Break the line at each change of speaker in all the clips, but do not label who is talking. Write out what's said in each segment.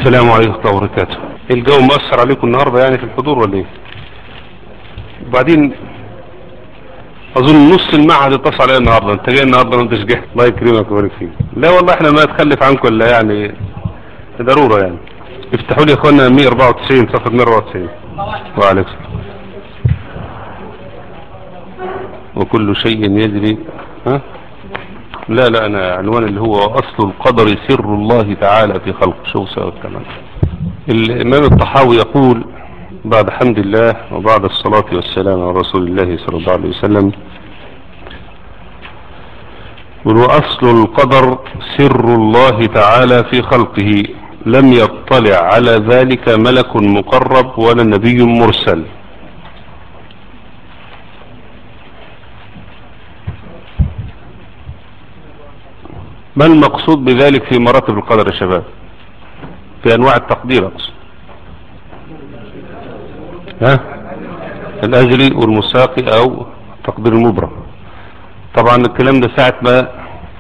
السلام عليكم ورحمة الله وبركاته الجو مؤثر عليكم النهاردة يعني في الحضور ولا ايه وبعدين اظن نص المعهد اتصل عليا النهاردة انت جاي النهاردة وانت جاي الله يكرمك ويبارك فيك لا والله احنا ما نتخلف عنكم الا يعني ضرورة يعني افتحوا لي يا اخوانا 194 صفحة 194 وعليكم السلام وكل شيء يجري ها لا لا انا عنوان اللي هو اصل القدر سر الله تعالى في خلق شو سوى الكلام الامام الطحاوي يقول بعد حمد الله وبعد الصلاة والسلام على رسول الله صلى الله عليه وسلم وأصل القدر سر الله تعالى في خلقه لم يطلع على ذلك ملك مقرب ولا نبي مرسل ما المقصود بذلك في مراتب القدر يا شباب في انواع التقدير اقصد ها الاجري والمساقي او تقدير المبرم طبعا الكلام ده ساعة ما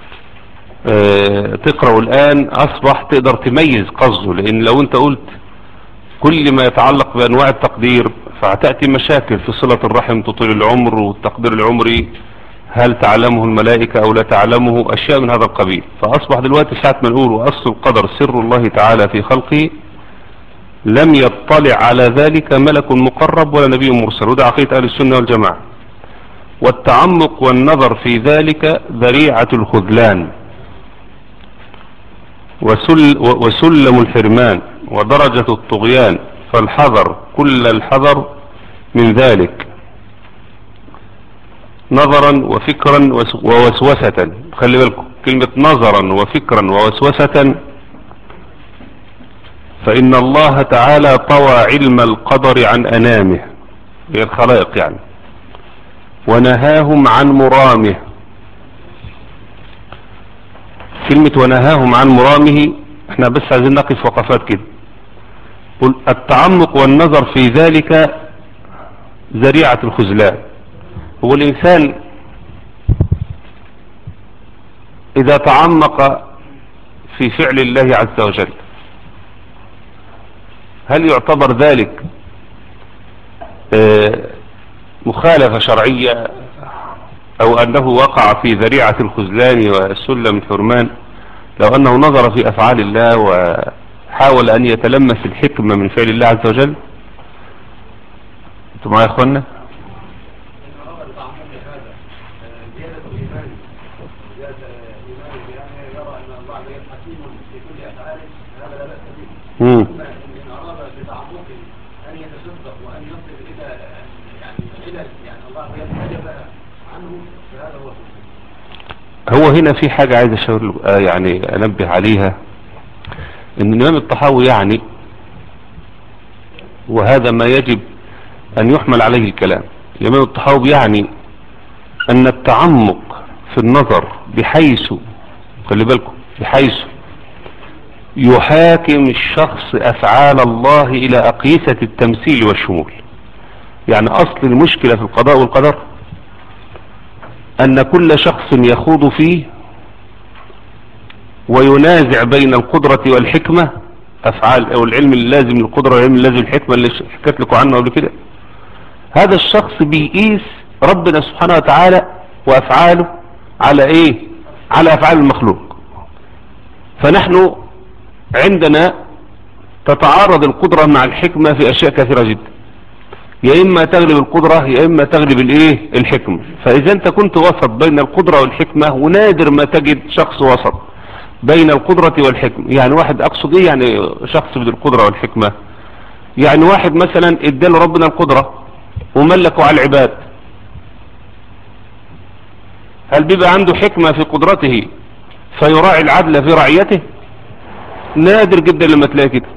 اه تقرأه الان اصبح تقدر تميز قصده لان لو انت قلت كل ما يتعلق بانواع التقدير فهتأتي مشاكل في صلة الرحم تطيل العمر والتقدير العمري هل تعلمه الملائكة او لا تعلمه اشياء من هذا القبيل فاصبح دلوقتي ساعة ما نقول واصل القدر سر الله تعالى في خلقه لم يطلع على ذلك ملك مقرب ولا نبي مرسل وده عقيدة اهل السنة والجماعة والتعمق والنظر في ذلك ذريعة الخذلان وسل وسلم الحرمان ودرجة الطغيان فالحذر كل الحذر من ذلك نظرا وفكرا ووسوسة خلي بالكم كلمة نظرا وفكرا ووسوسة فإن الله تعالى طوى علم القدر عن أنامه هي الخلائق يعني ونهاهم عن مرامه كلمة ونهاهم عن مرامه احنا بس عايزين نقف وقفات كده قل التعمق والنظر في ذلك ذريعة الخذلان هو الإنسان إذا تعمق في فعل الله عز وجل هل يعتبر ذلك مخالفة شرعية أو أنه وقع في ذريعة الخذلان وسلم الحرمان لو أنه نظر في أفعال الله وحاول أن يتلمس الحكمة من فعل الله عز وجل أنتم معي يا أخوانا مم. هو هنا في حاجة عايز اشاور يعني انبه عليها ان الامام الطحاوي يعني وهذا ما يجب ان يحمل عليه الكلام الامام الطحاوي يعني ان التعمق في النظر بحيث خلي بالكم بحيث يحاكم الشخص افعال الله الى اقيسة التمثيل والشمول يعني اصل المشكلة في القضاء والقدر ان كل شخص يخوض فيه وينازع بين القدرة والحكمة افعال او العلم اللازم للقدرة والعلم اللازم للحكمة اللي حكيت لكم عنه قبل كده هذا الشخص بيقيس ربنا سبحانه وتعالى وافعاله على ايه على افعال المخلوق فنحن عندنا تتعارض القدرة مع الحكمة في اشياء كثيرة جدا يا اما تغلب القدرة يا اما تغلب الايه الحكمة فاذا انت كنت وسط بين القدرة والحكمة ونادر ما تجد شخص وسط بين القدرة والحكمة يعني واحد اقصد ايه يعني شخص بين القدرة والحكمة يعني واحد مثلا ادى ربنا القدرة وملكه على العباد هل بيبقى عنده حكمة في قدرته فيراعي العدل في رعيته نادر جدا لما تلاقي كده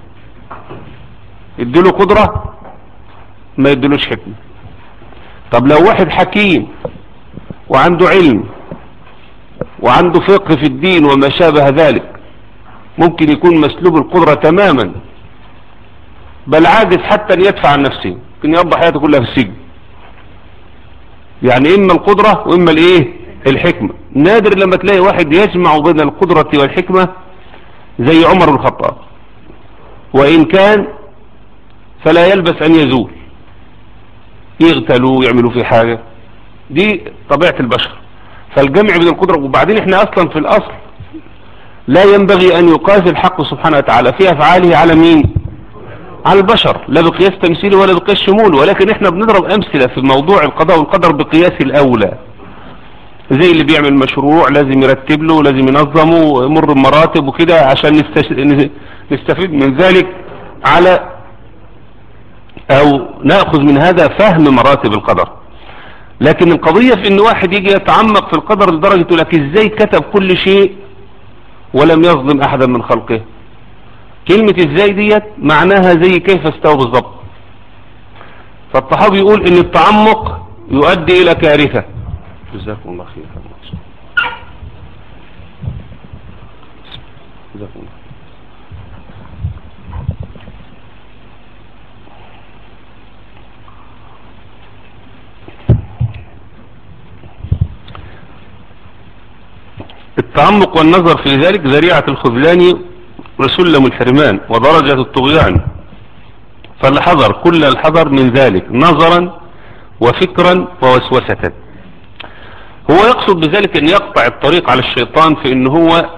اديله قدرة ما يدلوش حكمة طب لو واحد حكيم وعنده علم وعنده فقه في الدين وما شابه ذلك ممكن يكون مسلوب القدرة تماما بل عاجز حتى ان يدفع عن نفسه ممكن يقضي حياته كلها في السجن يعني اما القدرة واما الايه الحكمة نادر لما تلاقي واحد يجمع بين القدرة والحكمة زي عمر بن الخطاب وإن كان فلا يلبس أن يزول يغتلوا يعملوا في حاجة دي طبيعة البشر فالجمع بين القدرة وبعدين احنا اصلا في الاصل لا ينبغي ان يقاس الحق سبحانه وتعالى في افعاله على مين على البشر لا بقياس تمثيلي ولا بقياس شمولي ولكن احنا بنضرب امثلة في موضوع القضاء والقدر بقياس الاولى زي اللي بيعمل مشروع لازم يرتب له لازم ينظمه ويمر بمراتب وكده عشان نستفيد من ذلك على او نأخذ من هذا فهم مراتب القدر لكن القضية في ان واحد يجي يتعمق في القدر لدرجة لك ازاي كتب كل شيء ولم يظلم احدا من خلقه كلمة ازاي ديت معناها زي كيف استوى بالظبط فالطحاوي يقول ان التعمق يؤدي الى كارثة جزاكم الله خير جزاكم الله التعمق والنظر في ذلك ذريعة الخذلان وسلم الحرمان ودرجة الطغيان فالحذر كل الحذر من ذلك نظرا وفكرا ووسوسة هو يقصد بذلك ان يقطع الطريق على الشيطان في ان هو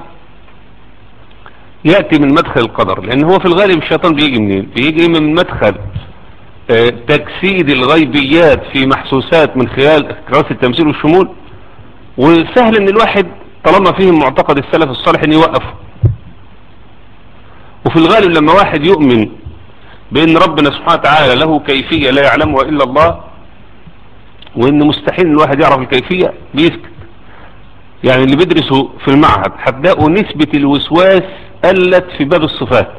يأتي من مدخل القدر لان هو في الغالب الشيطان بيجي منين بيجي من مدخل اه تجسيد الغيبيات في محسوسات من خلال كراسة التمثيل والشمول وسهل ان الواحد طالما فيهم معتقد السلف الصالح ان يوقفوا وفي الغالب لما واحد يؤمن بان ربنا سبحانه وتعالى له كيفية لا يعلمها الا الله وان مستحيل الواحد يعرف الكيفية بيسكت يعني اللي بيدرسوا في المعهد هتلاقوا نسبة الوسواس قلت في باب الصفات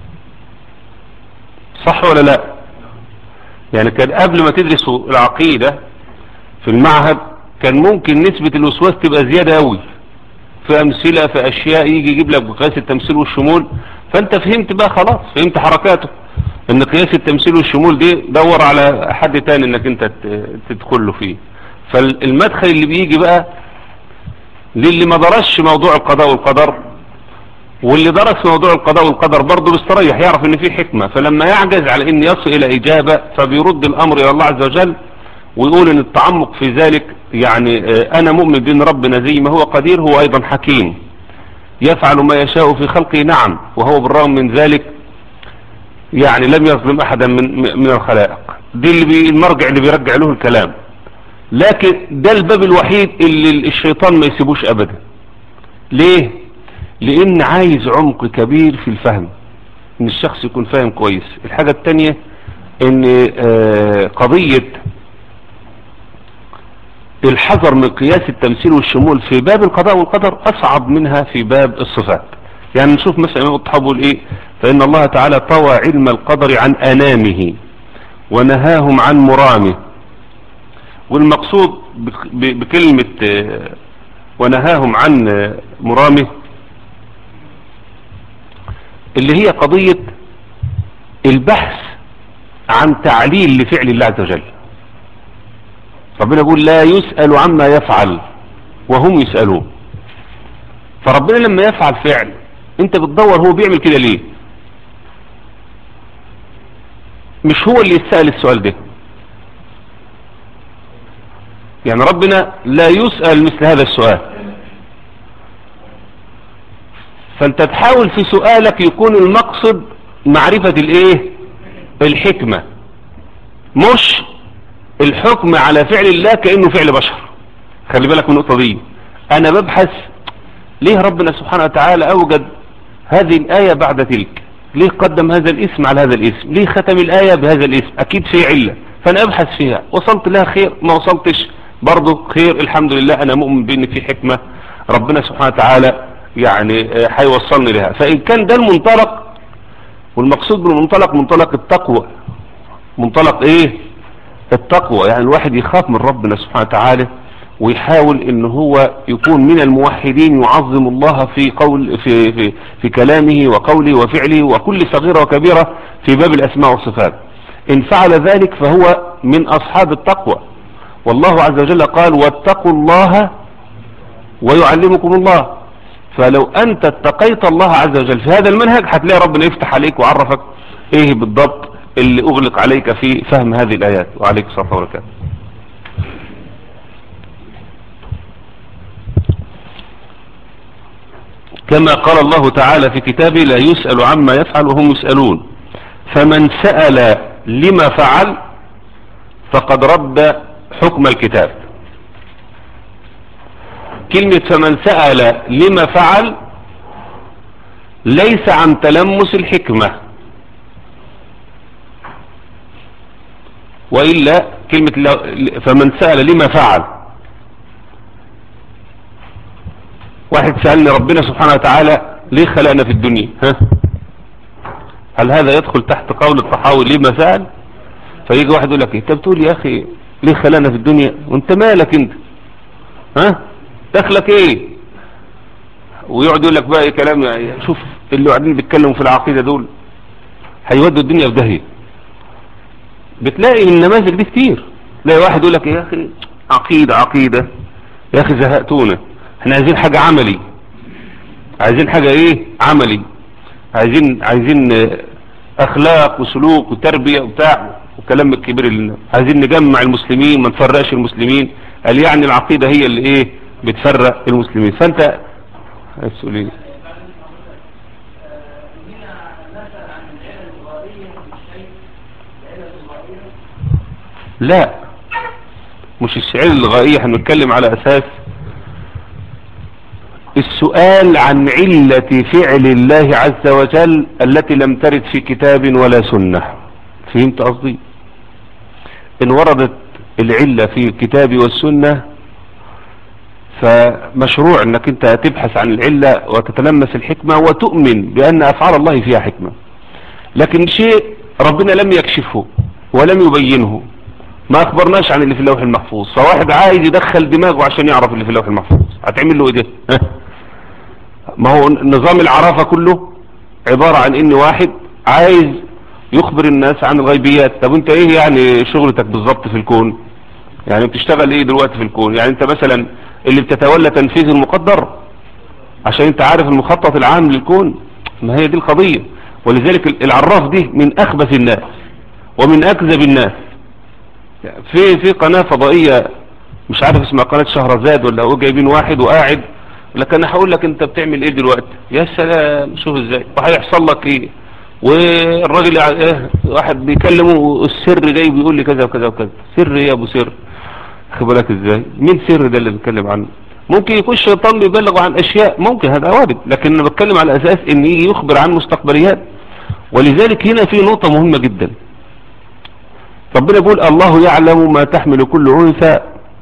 صح ولا لا يعني كان قبل ما تدرسوا العقيدة في المعهد كان ممكن نسبة الوسواس تبقى زيادة قوي في امثلة في اشياء يجي يجيب لك بقياس التمثيل والشمول فانت فهمت بقى خلاص فهمت حركاته ان قياس التمثيل والشمول دي دور على حد تاني انك انت تدخل له فيه فالمدخل اللي بيجي بقى للي ما درسش موضوع القضاء والقدر واللي درس موضوع القضاء والقدر برضه بيستريح يعرف ان في حكمة فلما يعجز على ان يصل الى اجابة فبيرد الامر الى الله عز وجل ويقول ان التعمق في ذلك يعني انا مؤمن بان ربنا زي ما هو قدير هو ايضا حكيم يفعل ما يشاء في خلقه نعم وهو بالرغم من ذلك يعني لم يظلم احدا من, من الخلائق دي اللي بي المرجع اللي بيرجع له الكلام لكن ده الباب الوحيد اللي الشيطان ما يسيبوش ابدا ليه لان عايز عمق كبير في الفهم ان الشخص يكون فاهم كويس الحاجة التانية ان قضية الحذر من قياس التمثيل والشمول في باب القضاء والقدر أصعب منها في باب الصفات يعني نشوف مثلا امام الطحاب يقول ايه فإن الله تعالى طوى علم القدر عن أنامه ونهاهم عن مرامه والمقصود بكلمة ونهاهم عن مرامه اللي هي قضية البحث عن تعليل لفعل الله عز وجل ربنا يقول لا يسأل عما يفعل وهم يسألون فربنا لما يفعل فعل انت بتدور هو بيعمل كده ليه مش هو اللي يسأل السؤال ده يعني ربنا لا يسأل مثل هذا السؤال فانت تحاول في سؤالك يكون المقصد معرفة الايه الحكمة مش الحكم على فعل الله كأنه فعل بشر خلي بالك من النقطة دي انا ببحث ليه ربنا سبحانه وتعالى اوجد هذه الآية بعد تلك ليه قدم هذا الاسم على هذا الاسم ليه ختم الآية بهذا الاسم اكيد في علة فانا ابحث فيها وصلت لها خير ما وصلتش برضه خير الحمد لله انا مؤمن بان في حكمة ربنا سبحانه وتعالى يعني هيوصلني لها فان كان ده المنطلق والمقصود بالمنطلق منطلق التقوى منطلق ايه التقوى يعني الواحد يخاف من ربنا سبحانه وتعالى ويحاول ان هو يكون من الموحدين يعظم الله في قول في في في كلامه وقوله وفعله وكل صغيره وكبيره في باب الاسماء والصفات ان فعل ذلك فهو من اصحاب التقوى والله عز وجل قال واتقوا الله ويعلمكم الله فلو انت اتقيت الله عز وجل في هذا المنهج هتلاقي ربنا يفتح عليك وعرفك ايه بالضبط اللي اغلق عليك في فهم هذه الايات وعليك الصلاة والبركاته كما قال الله تعالى في كتابه لا يسأل عما يفعل وهم يسألون فمن سأل لما فعل فقد رد حكم الكتاب كلمة فمن سأل لما فعل ليس عن تلمس الحكمة وإلا كلمة فمن سأل لما فعل واحد سألني ربنا سبحانه وتعالى ليه خلقنا في الدنيا ها هل هذا يدخل تحت قول الطحاوي لما سأل فيجي واحد يقول لك انت بتقول يا اخي ليه خلقنا في الدنيا وانت مالك انت ها دخلك ايه ويقعد يقول لك بقى ايه كلام يعني شوف اللي قاعدين بيتكلموا في العقيدة دول هيودوا الدنيا في داهية بتلاقي النماذج دي كتير تلاقي واحد يقول لك يا اخي عقيدة عقيدة يا اخي زهقتونا احنا عايزين حاجة عملي عايزين حاجة ايه عملي عايزين عايزين اخلاق وسلوك وتربية وبتاع والكلام الكبير اللي عايزين نجمع المسلمين ما نفرقش المسلمين قال يعني العقيدة هي اللي ايه بتفرق المسلمين فانت تقول ايه لا مش الشعير الغائية هنتكلم على اساس السؤال عن علة فعل الله عز وجل التي لم ترد في كتاب ولا سنة فهمت قصدي ان وردت العلة في الكتاب والسنة فمشروع انك انت تبحث عن العلة وتتلمس الحكمة وتؤمن بان افعال الله فيها حكمة لكن شيء ربنا لم يكشفه ولم يبينه ما اخبرناش عن اللي في اللوح المحفوظ فواحد عايز يدخل دماغه عشان يعرف اللي في اللوح المحفوظ هتعمل له ايه ده ما هو نظام العرافة كله عبارة عن ان واحد عايز يخبر الناس عن الغيبيات طب انت ايه يعني شغلتك بالظبط في الكون يعني بتشتغل ايه دلوقتي في الكون يعني انت مثلا اللي بتتولى تنفيذ المقدر عشان انت عارف المخطط العام للكون ما هي دي القضية ولذلك العراف دي من اخبث الناس ومن اكذب الناس في في قناة فضائية مش عارف اسمها قناة شهرزاد ولا هو جايبين واحد وقاعد لكن انا هقول لك انت بتعمل ايه دلوقتي يا سلام شوف ازاي وهيحصل لك ايه والراجل ايه واحد بيكلمه والسر جاي بيقول لي كذا وكذا وكذا سر ايه يا ابو سر خد بالك ازاي مين سر ده اللي بيتكلم عنه ممكن يكون الشيطان بيبلغ عن اشياء ممكن هذا وارد لكن انا بتكلم على اساس ان يجي يخبر عن مستقبليات ولذلك هنا في نقطة مهمة جدا ربنا بيقول الله يعلم ما تحمل كل انثى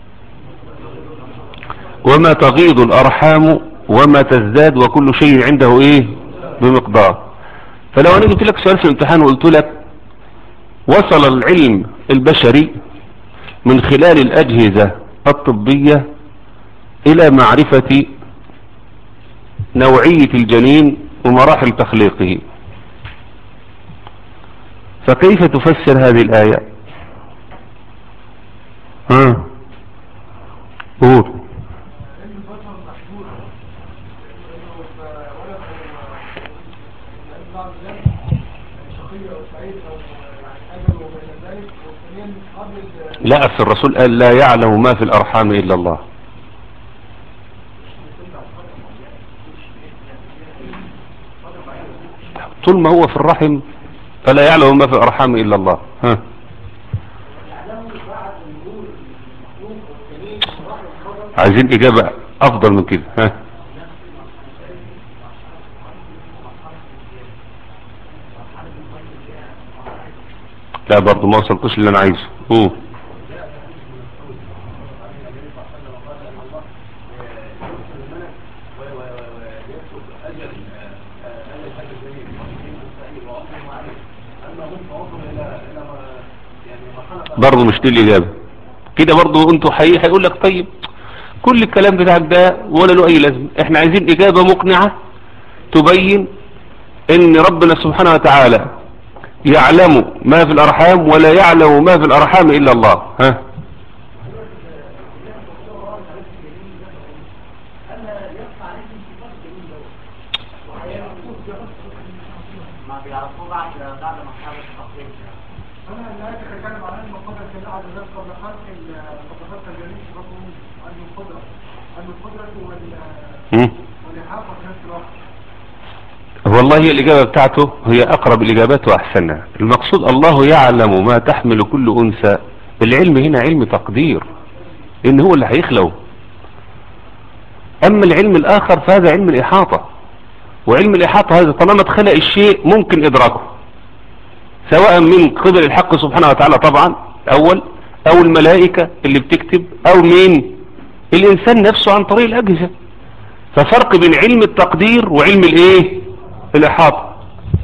وما تغيض الارحام وما تزداد وكل شيء عنده ايه بمقدار فلو انا قلت لك سؤال في الامتحان وقلت لك وصل العلم البشري من خلال الاجهزة الطبية الى معرفة نوعية الجنين ومراحل تخليقه فكيف تفسر هذه الآية ها قول لا أصل الرسول قال لا يعلم ما في الأرحام إلا الله طول ما هو في الرحم فلا يعلم ما في الأرحام إلا الله ها عايزين إجابة أفضل من كده ها لا برضو ما وصلتش اللي أنا عايزه أوه. برضه مش دي الإجابة كده برضه انتوا حقيقي هيقول لك طيب كل الكلام بتاعك ده ولا له أي لازمة احنا عايزين إجابة مقنعة تبين ان ربنا سبحانه وتعالى يعلم ما في الأرحام ولا يعلم ما في الأرحام إلا الله ها
بعد بعد مرحله التقدير
أنا لا أتكلم عن أن القدرة الأعلى ذات قبل خلق القدرات الجميع ربهم أن القدرة أن القدرة وال-
مم.
والإحاطة في نفس الوقت
والله هي الإجابة بتاعته هي أقرب الإجابات وأحسنها المقصود الله يعلم ما تحمل كل أنثى العلم هنا علم تقدير إن هو اللي هيخلقه أما العلم الآخر فهذا علم الإحاطة وعلم الإحاطة هذا طالما اتخلق الشيء ممكن إدراكه سواء من قبل الحق سبحانه وتعالى طبعا أول أو الملائكة اللي بتكتب أو مين الإنسان نفسه عن طريق الأجهزة ففرق بين علم التقدير وعلم الايه الاحاطه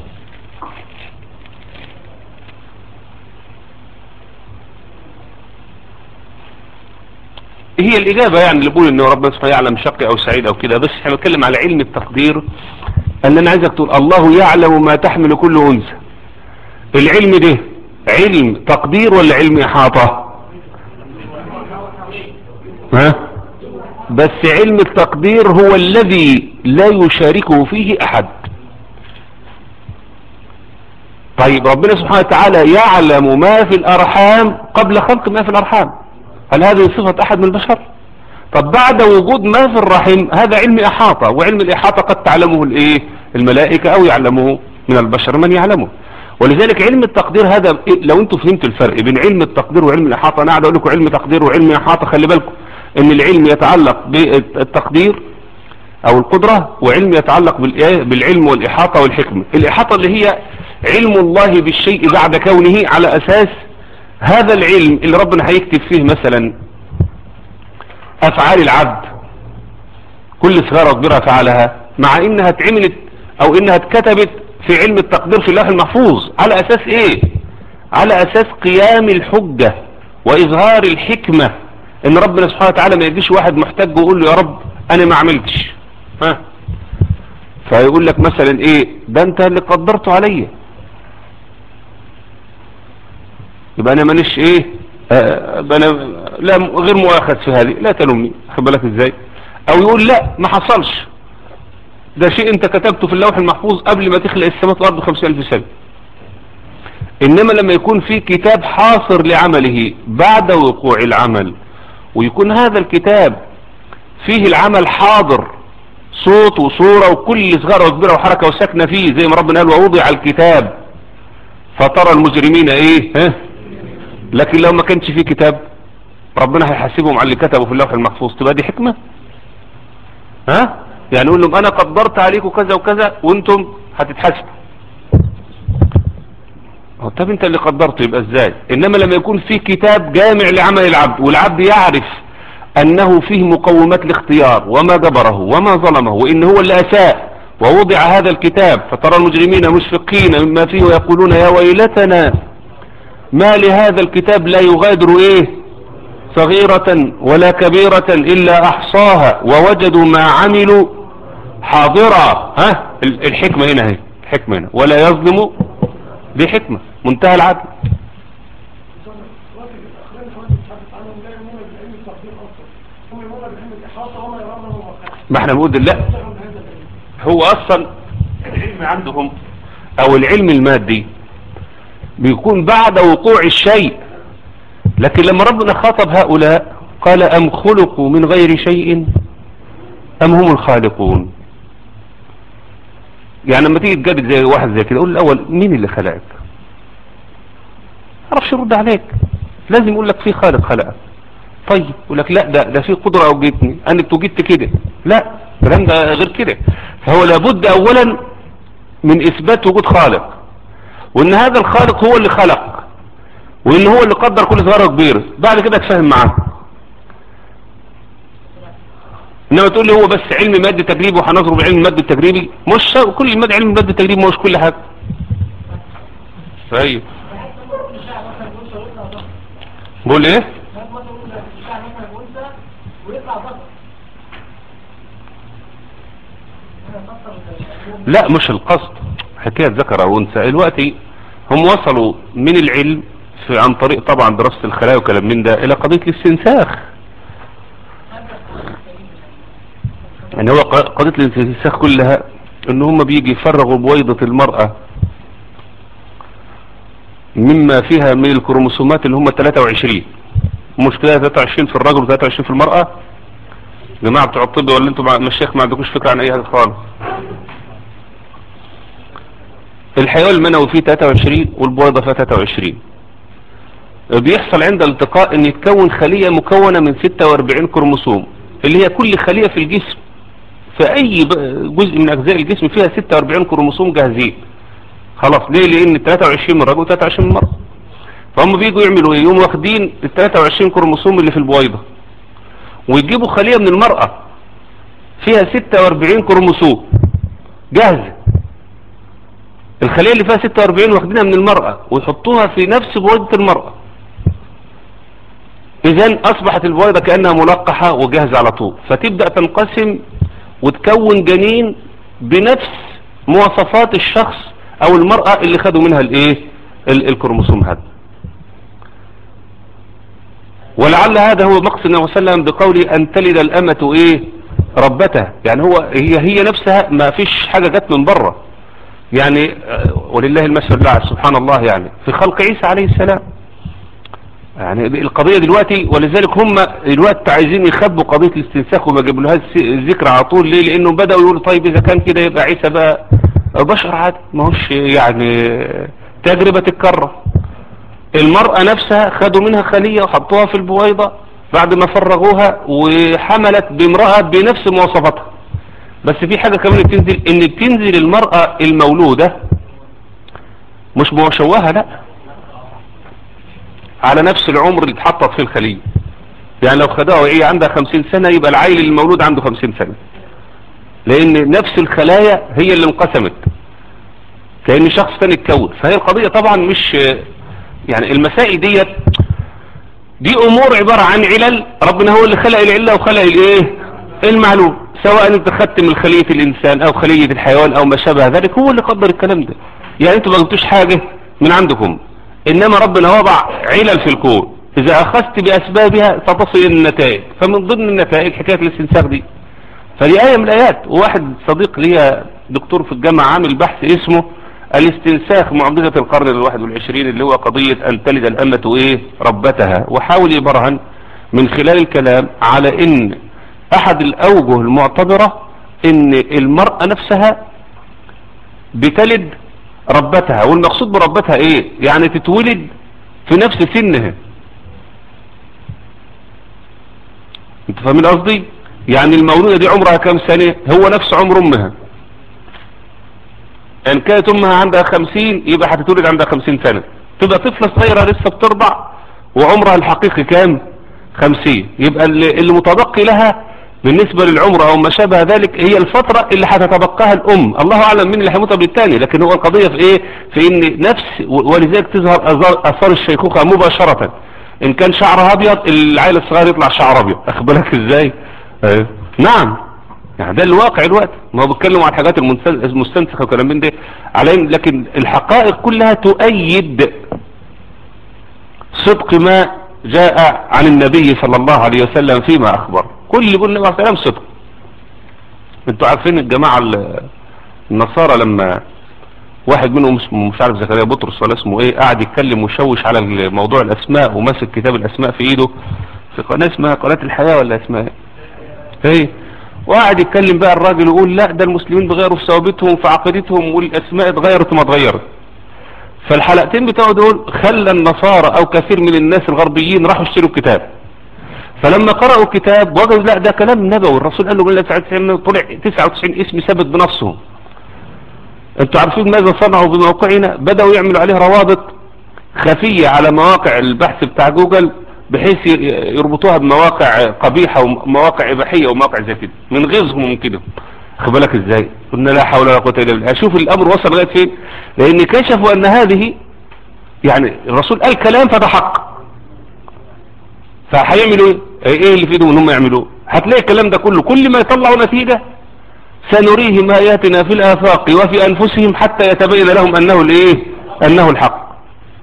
هي الاجابه يعني اللي بقول ان ربنا سبحانه يعلم شقي او سعيد او كده بس احنا بنتكلم على علم التقدير ان انا عايزك تقول الله يعلم ما تحمل كل انثى العلم ده علم تقدير ولا علم احاطه ها بس علم التقدير هو الذي لا يشاركه فيه احد طيب ربنا سبحانه وتعالى يعلم ما في الارحام قبل خلق ما في الارحام هل هذه صفة احد من البشر طب بعد وجود ما في الرحم هذا علم احاطة وعلم الاحاطة قد تعلمه الايه الملائكة او يعلمه من البشر من يعلمه ولذلك علم التقدير هذا لو انتم فهمتوا الفرق بين علم التقدير وعلم الاحاطة انا قاعد اقول لكم علم تقدير وعلم احاطة خلي بالكم ان العلم يتعلق بالتقدير او القدرة وعلم يتعلق بالإيه؟ بالعلم والاحاطة والحكمة الاحاطة اللي هي علم الله بالشيء بعد كونه على اساس هذا العلم اللي ربنا هيكتب فيه مثلا افعال العبد كل صغيرة وكبيرة فعلها مع انها اتعملت او انها اتكتبت في علم التقدير في اللوح المحفوظ على اساس ايه على اساس قيام الحجة واظهار الحكمة ان ربنا سبحانه وتعالى ما يجيش واحد محتاج ويقول له يا رب انا ما عملتش ها فيقول لك مثلا ايه ده انت اللي قدرته عليا يبقى انا مانيش ايه آه انا لا غير مؤاخذ في هذه لا تلومني خد بالك ازاي او يقول لا ما حصلش ده شيء انت كتبته في اللوح المحفوظ قبل ما تخلق السماوات والارض بخمسين الف سنة انما لما يكون في كتاب حاصر لعمله بعد وقوع العمل ويكون هذا الكتاب فيه العمل حاضر صوت وصورة وكل صغيرة وكبيرة وحركة وسكنة فيه زي ما ربنا قال ووضع الكتاب فترى المجرمين ايه ها لكن لو ما كانش فيه كتاب ربنا هيحاسبهم على اللي كتبه في اللوح المحفوظ تبقى دي حكمة ها يعني يقول لهم انا قدرت عليكم كذا وكذا وانتم هتتحاسبوا طب انت اللي قدرته يبقى ازاي انما لما يكون في كتاب جامع لعمل العبد والعبد يعرف انه فيه مقومات الاختيار وما جبره وما ظلمه وان هو اللي اساء ووضع هذا الكتاب فترى المجرمين مشفقين مما فيه ويقولون يا ويلتنا ما لهذا الكتاب لا يغادر ايه صغيرة ولا كبيرة الا احصاها ووجدوا ما عملوا حاضرا ها الحكمة هنا هي الحكمة هنا ولا يظلم دي حكمة منتهى العدل
وقت الأخرين كمان بتحدث عنهم لا يؤمنون بعلم التقدير أصلا هم يؤمنون بعلم الإحاطة وما يرونه مخالف
ما احنا بنقول لا
هذا العلم
هو اصلا العلم عندهم او العلم المادي بيكون بعد وقوع الشيء لكن لما ربنا خاطب هؤلاء قال ام خلقوا من غير شيء ام هم الخالقون يعني لما تيجي تجادل زي واحد زي كده قول الاول مين اللي خلقك عرفش يرد عليك لازم يقول لك في خالق خلقك طيب يقول لك لا ده ده في قدرة اوجدتني انا توجدت كده لا الكلام ده غير كده فهو لابد اولا من اثبات وجود خالق وان هذا الخالق هو اللي خلق وان هو اللي قدر كل صغيره وكبيره بعد كده تفهم معاه انما تقول لي هو بس علم مادي تجريبي وهنظره بعلم المادي التجريبي مش كل المادة علم المادي التجريبي مش كل حاجه طيب بقول ايه لا مش القصد حكاية ذكر او انثى دلوقتي هم وصلوا من العلم في عن طريق طبعا دراسة الخلايا وكلام من ده الى قضية الاستنساخ يعني هو قضية الاستنساخ كلها ان هم بيجي يفرغوا بويضة المرأة مما فيها من الكروموسومات اللي هم 23 مشكلة 23 في الرجل و23 في المرأة جماعة بتوع الطب ولا انتوا مع الشيخ ما عندكوش فكرة عن اي حاجة خالص الحيوان المنوي فيه 23 والبويضة فيها 23 بيحصل عند الالتقاء ان يتكون خلية مكونة من 46 كروموسوم اللي هي كل خلية في الجسم في اي ب- جزء من اجزاء الجسم فيها 46 كروموسوم جاهزين خلاص ليه لان 23 من الرجل و23 من المرأة فهم بيجوا يعملوا ايه يوم واخدين ال 23 كروموسوم اللي في البويضة ويجيبوا خلية من المرأة فيها 46 كروموسوم جاهزة الخلية اللي فيها 46 واخدينها من المرأة ويحطوها في نفس بويضة المرأة اذا اصبحت البويضة كأنها ملقحة وجاهزة على طول فتبدأ تنقسم وتكون جنين بنفس مواصفات الشخص او المرأة اللي خدوا منها الايه ال- الكروموسوم هذا ولعل هذا هو مقصد النبي صلى الله عليه وسلم بقوله ان تلد الامة ايه ربتها يعني هو هي هي نفسها ما فيش حاجة جت من بره يعني آه، ولله المثل الاعلى سبحان الله يعني في خلق عيسى عليه السلام يعني القضية دلوقتي ولذلك هم دلوقتي عايزين يخبوا قضية الاستنساخ وما جابلوهاش الذكر على طول ليه لانه بدأوا يقولوا طيب اذا كان كده يبقى عيسى بقى بشر عادي ما هوش يعني تجربة تتكرر المرأة نفسها خدوا منها خلية وحطوها في البويضة بعد ما فرغوها وحملت بامرأة بنفس مواصفاتها بس في حاجة كمان بتنزل ان بتنزل المرأة المولودة مش مشوهة لا على نفس العمر اللي اتحطت فيه الخلية يعني لو خدوها وهي عندها خمسين سنة يبقى العيل المولود عنده خمسين سنة لان نفس الخلايا هي اللي انقسمت كأن شخص تاني اتكون فهي القضية طبعا مش يعني المسائل ديت دي امور عبارة عن علل ربنا هو اللي خلق العلة وخلق الايه المعلوم سواء انت خدت من خلية الانسان او خلية الحيوان او ما شابه ذلك هو اللي قدر الكلام ده يعني انتوا ما جبتوش حاجة من عندكم انما ربنا وضع علل في الكون اذا اخذت باسبابها ستصل النتائج فمن ضمن النتائج حكاية الاستنساخ دي فدي آية من الآيات وواحد صديق ليا دكتور في الجامعة عامل بحث اسمه الاستنساخ معجزة القرن الواحد والعشرين اللي هو قضية أن تلد الأمة إيه ربتها وحاول يبرهن من خلال الكلام على إن أحد الأوجه المعتبرة إن المرأة نفسها بتلد ربتها والمقصود بربتها إيه يعني تتولد في نفس سنها انت فاهمين قصدي يعني المولودة دي عمرها كام سنة هو نفس عمر امها ان كانت امها عندها خمسين يبقى هتتولد عندها خمسين سنة تبقى طفلة صغيرة لسه بترضع وعمرها الحقيقي كام خمسين يبقى اللي, اللي متبقي لها بالنسبة للعمر او ما شابه ذلك هي الفترة اللي هتتبقاها الام الله اعلم مين اللي هيموت قبل الثاني لكن هو القضية في ايه في ان نفس ولذلك تظهر أثار- اثار الشيخوخة مباشرة ان كان شعرها ابيض العيل الصغير يطلع شعر ابيض اخد بالك ازاي أيوه. نعم يعني ده الواقع الوقت ما هو بيتكلموا عن الحاجات المنسل- المستنسخة وكلام من ده على إن- لكن الحقائق كلها تؤيد صدق ما جاء عن النبي صلى الله عليه وسلم فيما أخبر كل اللي يقول النبي عليه الصلاة والسلام صدق انتوا عارفين الجماعة ال- النصارى لما واحد منهم اسمه مش عارف زكريا بطرس ولا اسمه ايه قاعد يتكلم ويشوش على موضوع الاسماء وماسك كتاب الاسماء في ايده في قناة اسمها قناة الحياة ولا اسمها ايه ايه وقاعد يتكلم بقى الراجل يقول لا ده المسلمين بغيروا في ثوابتهم في عقيدتهم والاسماء اتغيرت وما اتغيرت فالحلقتين بتوعه دول خلى النصارى او كثير من الناس الغربيين راحوا اشتروا الكتاب فلما قرأوا الكتاب وجدوا لا ده كلام نبوي الرسول قال له من 99 طلع 99 اسم ثابت بنفسهم انتوا عارفين ماذا صنعوا بموقعنا بدأوا يعملوا عليه روابط خفية على مواقع البحث بتاع جوجل بحيث ي- يربطوها بمواقع قبيحة ومواقع إباحية ومواقع زي كده من غيظهم من كده خد بالك ازاي قلنا لا حول ولا قوة الا بالله شوف الامر وصل لغاية فين لان كشفوا ان هذه يعني الرسول قال كلام فده حق فهيعملوا ايه ايه اللي في ايدهم ان هم يعملوه هتلاقي الكلام ده كله كل ما يطلعوا نتيجة سنريهم آياتنا في الآفاق وفي أنفسهم حتى يتبين لهم أنه الإيه أنه الحق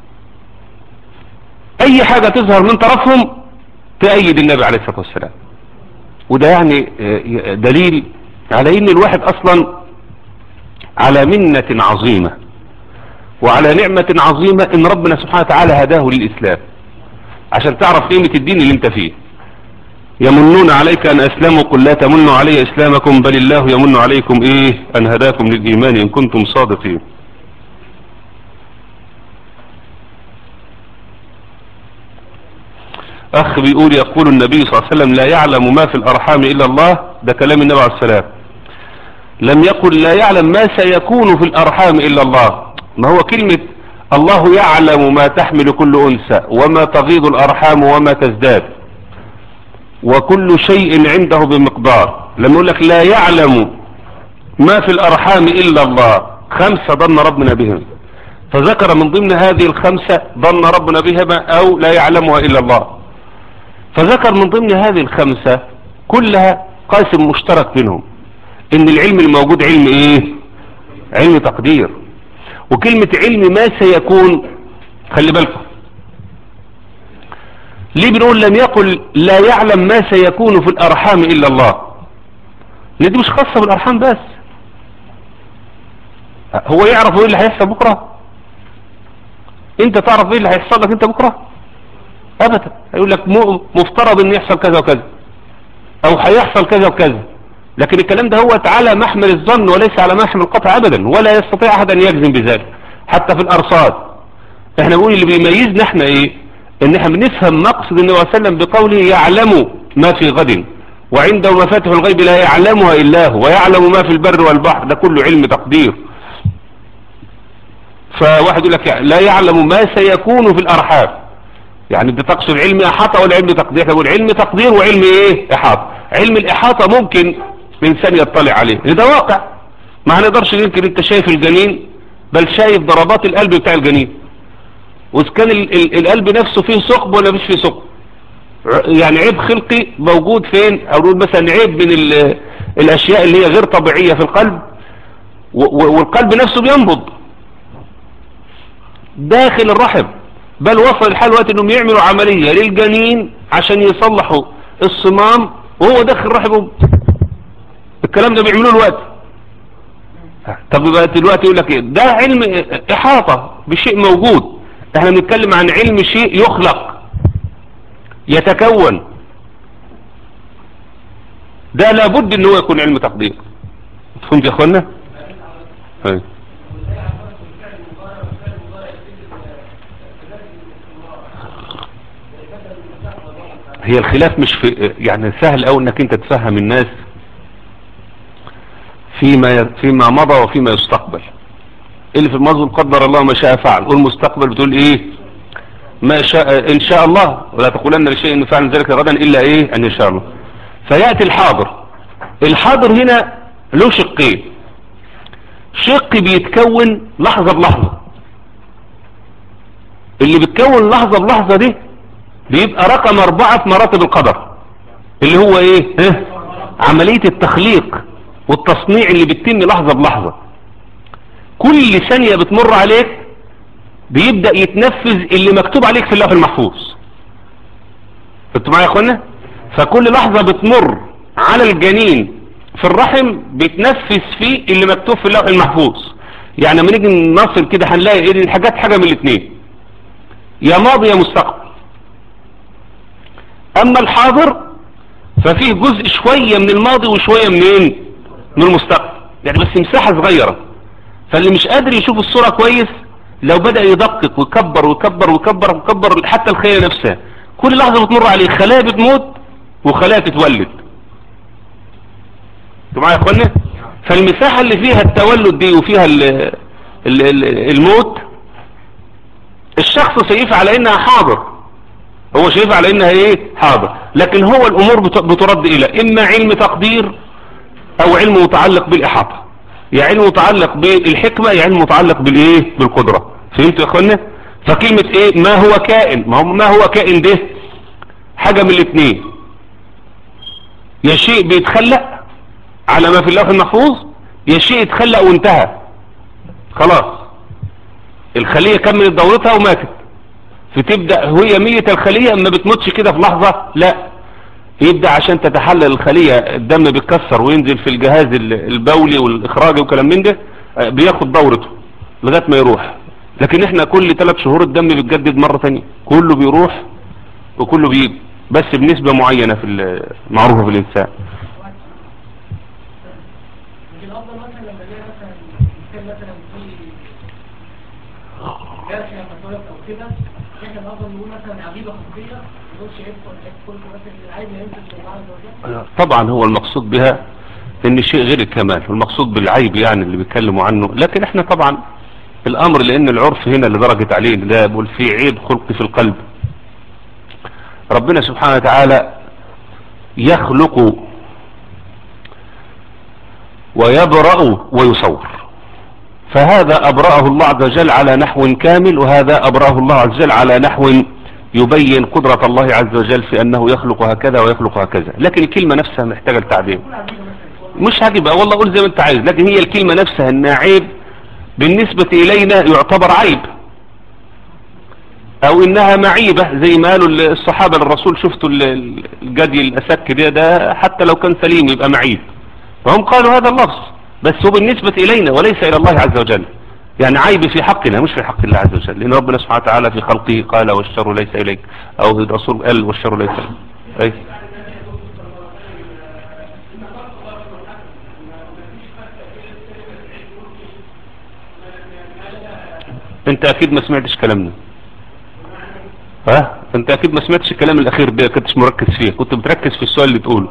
أي حاجة تظهر من طرفهم تأيد النبي عليه الصلاة والسلام وده يعني آه، دليل على ان الواحد اصلا على منة عظيمة وعلى نعمة عظيمة ان ربنا سبحانه وتعالى هداه للاسلام عشان تعرف قيمة الدين اللي انت فيه يمنون عليك ان اسلموا قل لا تمنوا علي اسلامكم بل الله يمن عليكم ايه ان هداكم للايمان ان كنتم صادقين اخ بيقول يقول النبي صلى الله عليه وسلم لا يعلم ما في الارحام الا الله ده كلام النبي عليه السلام لم يقل لا يعلم ما سيكون في الارحام الا الله ما هو كلمة الله يعلم ما تحمل كل انثى وما تغيض الارحام وما تزداد وكل شيء عنده بمقدار لما يقول لك لا يعلم ما في الارحام الا الله خمسة ظن ربنا بهم فذكر من ضمن هذه الخمسة ظن ربنا بها او لا يعلمها الا الله فذكر من ضمن هذه الخمسة كلها قاسم مشترك بينهم ان العلم الموجود علم ايه علم تقدير وكلمة علم ما سيكون خلي بالكم ليه بنقول لم يقل لا يعلم ما سيكون في الارحام الا الله لان دي مش خاصة بالارحام بس هو يعرف ايه اللي هيحصل بكرة انت تعرف ايه اللي هيحصل لك انت بكرة ابدا هيقول لك مفترض ان يحصل كذا وكذا او هيحصل كذا وكذا لكن الكلام ده هو تعالى محمل الظن وليس على محمل القطع ابدا ولا يستطيع احد ان يجزم بذلك حتى في الارصاد احنا بنقول اللي بيميزنا احنا ايه ان احنا بنفهم مقصد النبي صلى الله عليه وسلم بقوله يعلم ما في غد وعنده مفاتح الغيب لا يعلمها الا هو ويعلم ما في البر والبحر ده كله علم تقدير فواحد يقول لك لا يعلم ما سيكون في الارحام يعني انت تقصد علم احاطه ولا علم تقدير احنا بنقول علم تقدير وعلم ايه احاطه علم الاحاطه ممكن الانسان يطلع عليه ده واقع ما هنقدرش ننكر انت شايف الجنين بل شايف ضربات القلب بتاع الجنين واذا كان ال ال القلب نفسه فيه ثقب ولا مش فيه ثقب يعني عيب خلقي موجود فين او نقول مثلا عيب من الاشياء اللي هي غير طبيعية في القلب والقلب نفسه بينبض داخل الرحم بل وصل الحال وقت انهم يعملوا عملية للجنين عشان يصلحوا الصمام وهو داخل رحمه الكلام ده بيعملوه الوقت طب يبقى دلوقتي يقول لك ايه ده علم احاطة بشيء موجود احنا بنتكلم عن علم شيء يخلق يتكون ده لابد ان هو يكون علم تقدير فهمت يا اخوانا هاي. هي الخلاف مش في يعني سهل او انك انت تفهم الناس فيما فيما مضى وفيما يستقبل اللي في الماضي قدر الله ما شاء فعل والمستقبل بتقول ايه ما شاء ان شاء الله ولا تقولن لشيء ان فعل ذلك غدا الا ايه ان شاء الله فياتي الحاضر الحاضر هنا له شقين شق بيتكون لحظة بلحظة اللي بيتكون لحظة بلحظة دي بيبقى رقم اربعة في مراتب القدر اللي هو ايه ها؟ عملية التخليق والتصنيع اللي بتتم لحظة بلحظة كل ثانية بتمر عليك بيبدأ يتنفذ اللي مكتوب عليك في اللوح المحفوظ انتوا معايا يا اخوانا فكل لحظة بتمر على الجنين في الرحم بيتنفذ فيه اللي مكتوب في اللوح المحفوظ يعني لما نيجي نصل كده هنلاقي ايه الحاجات حاجة من الاثنين يا ماضي يا مستقبل اما الحاضر ففيه جزء شوية من الماضي وشوية منين من المستقبل يعني بس مساحة صغيرة فاللي مش قادر يشوف الصورة كويس لو بدأ يدقق ويكبر ويكبر ويكبر ويكبر حتى الخلايا نفسها كل لحظة بتمر عليه خلايا بتموت وخلايا تتولد انتوا معايا يا اخوانا فالمساحة اللي فيها التولد دي وفيها ال ال ال الموت الشخص شايفها على انها حاضر هو شايفها على انها ايه حاضر لكن هو الامور بترد الى اما علم تقدير او علم متعلق بالاحاطة يا علم متعلق بالحكمة يا علم متعلق بالايه بالقدرة فهمتوا يا اخوانا فكلمة ايه ما هو كائن ما هو, ما هو كائن ده حاجة من الاثنين يا شيء بيتخلق على ما في اللوح المحفوظ يا شيء اتخلق وانتهى خلاص الخلية كملت دورتها وماتت فتبدأ هي مية الخلية ما بتموتش كده في لحظة لا يبدأ عشان تتحلل الخلية الدم بيتكسر وينزل في الجهاز البولي والإخراجي وكلام من ده بياخد دورته لغاية ما يروح لكن احنا كل ثلاث شهور الدم بيتجدد مرة تانية كله بيروح وكله بيجي بس بنسبة معينة في ال- معروفة في الإنسان
لكن الافضل مثلا لما الاقي مثلا انسان مثلا في جرح لما اتولد او كده احنا الافضل نقول مثلا عقيده خلقيه ما نقولش عيب عيب خلق مثلا العيب لا يمسك لله عز وجل
طبعا هو المقصود بها ان الشيء غير الكمال المقصود بالعيب يعني اللي بيتكلموا عنه لكن احنا طبعا الامر لان العرف هنا اللي درجت عليه لا بقول في عيب خلقي في القلب ربنا سبحانه وتعالى يخلق ويبرأ ويصور فهذا أبرأه الله عز وجل على نحو كامل وهذا أبرأه الله عز وجل على نحو يبين قدرة الله عز وجل في أنه يخلق هكذا ويخلق هكذا لكن الكلمة نفسها محتاجة لتعبير
نقول عقيده مثلا
مش هجيبها والله قول زي ما انت عايز لكن هي الكلمة نفسها انها عيب بالنسبة الينا يعتبر عيب او انها معيبة زي ما قالوا الصحابة للرسول شفتوا ال- ال- الجدي الاسك ده ده حتى لو كان سليم يبقى معيب فهم قالوا هذا اللفظ بس هو بالنسبة الينا وليس الى الله عز وجل يعني عيب في حقنا مش في حق الله عز وجل لان ربنا سبحانه وتعالى في خلقه قال والشر ليس اليك او الرسول قال والشر ليس اليك أي. انت اكيد ما سمعتش كلامنا ها انت اكيد ما سمعتش الكلام الاخير ده كنتش مركز فيه كنت بتركز في السؤال اللي تقوله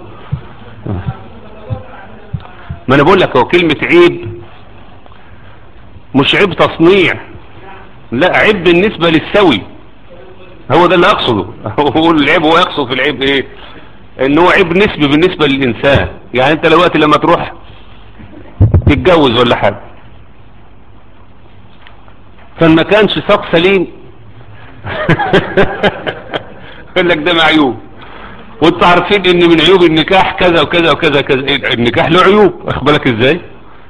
ما انا بقول لك هو كلمة عيب مش عيب تصنيع لا عيب بالنسبة للسوي هو ده اللي اقصده هو العيب هو يقصد في العيب ايه ان هو عيب نسبي بالنسبة للانسان يعني انت دلوقتي لما تروح تتجوز ولا حاجة فما كانش ساق سليم يقول لك ده معيوب وانتوا عارفين ان من عيوب النكاح كذا وكذا وكذا كذا إيه، النكاح له عيوب واخد بالك ازاي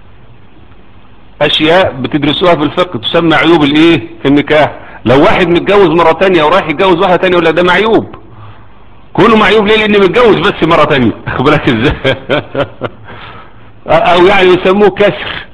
اشياء بتدرسوها في الفقه تسمى عيوب الايه النكاح لو واحد متجوز مرة تانية ورايح يتجوز واحدة تانية ولا ده معيوب كونه معيوب ليه لان متجوز بس مرة تانية واخد بالك ازاي او يعني يسموه كسر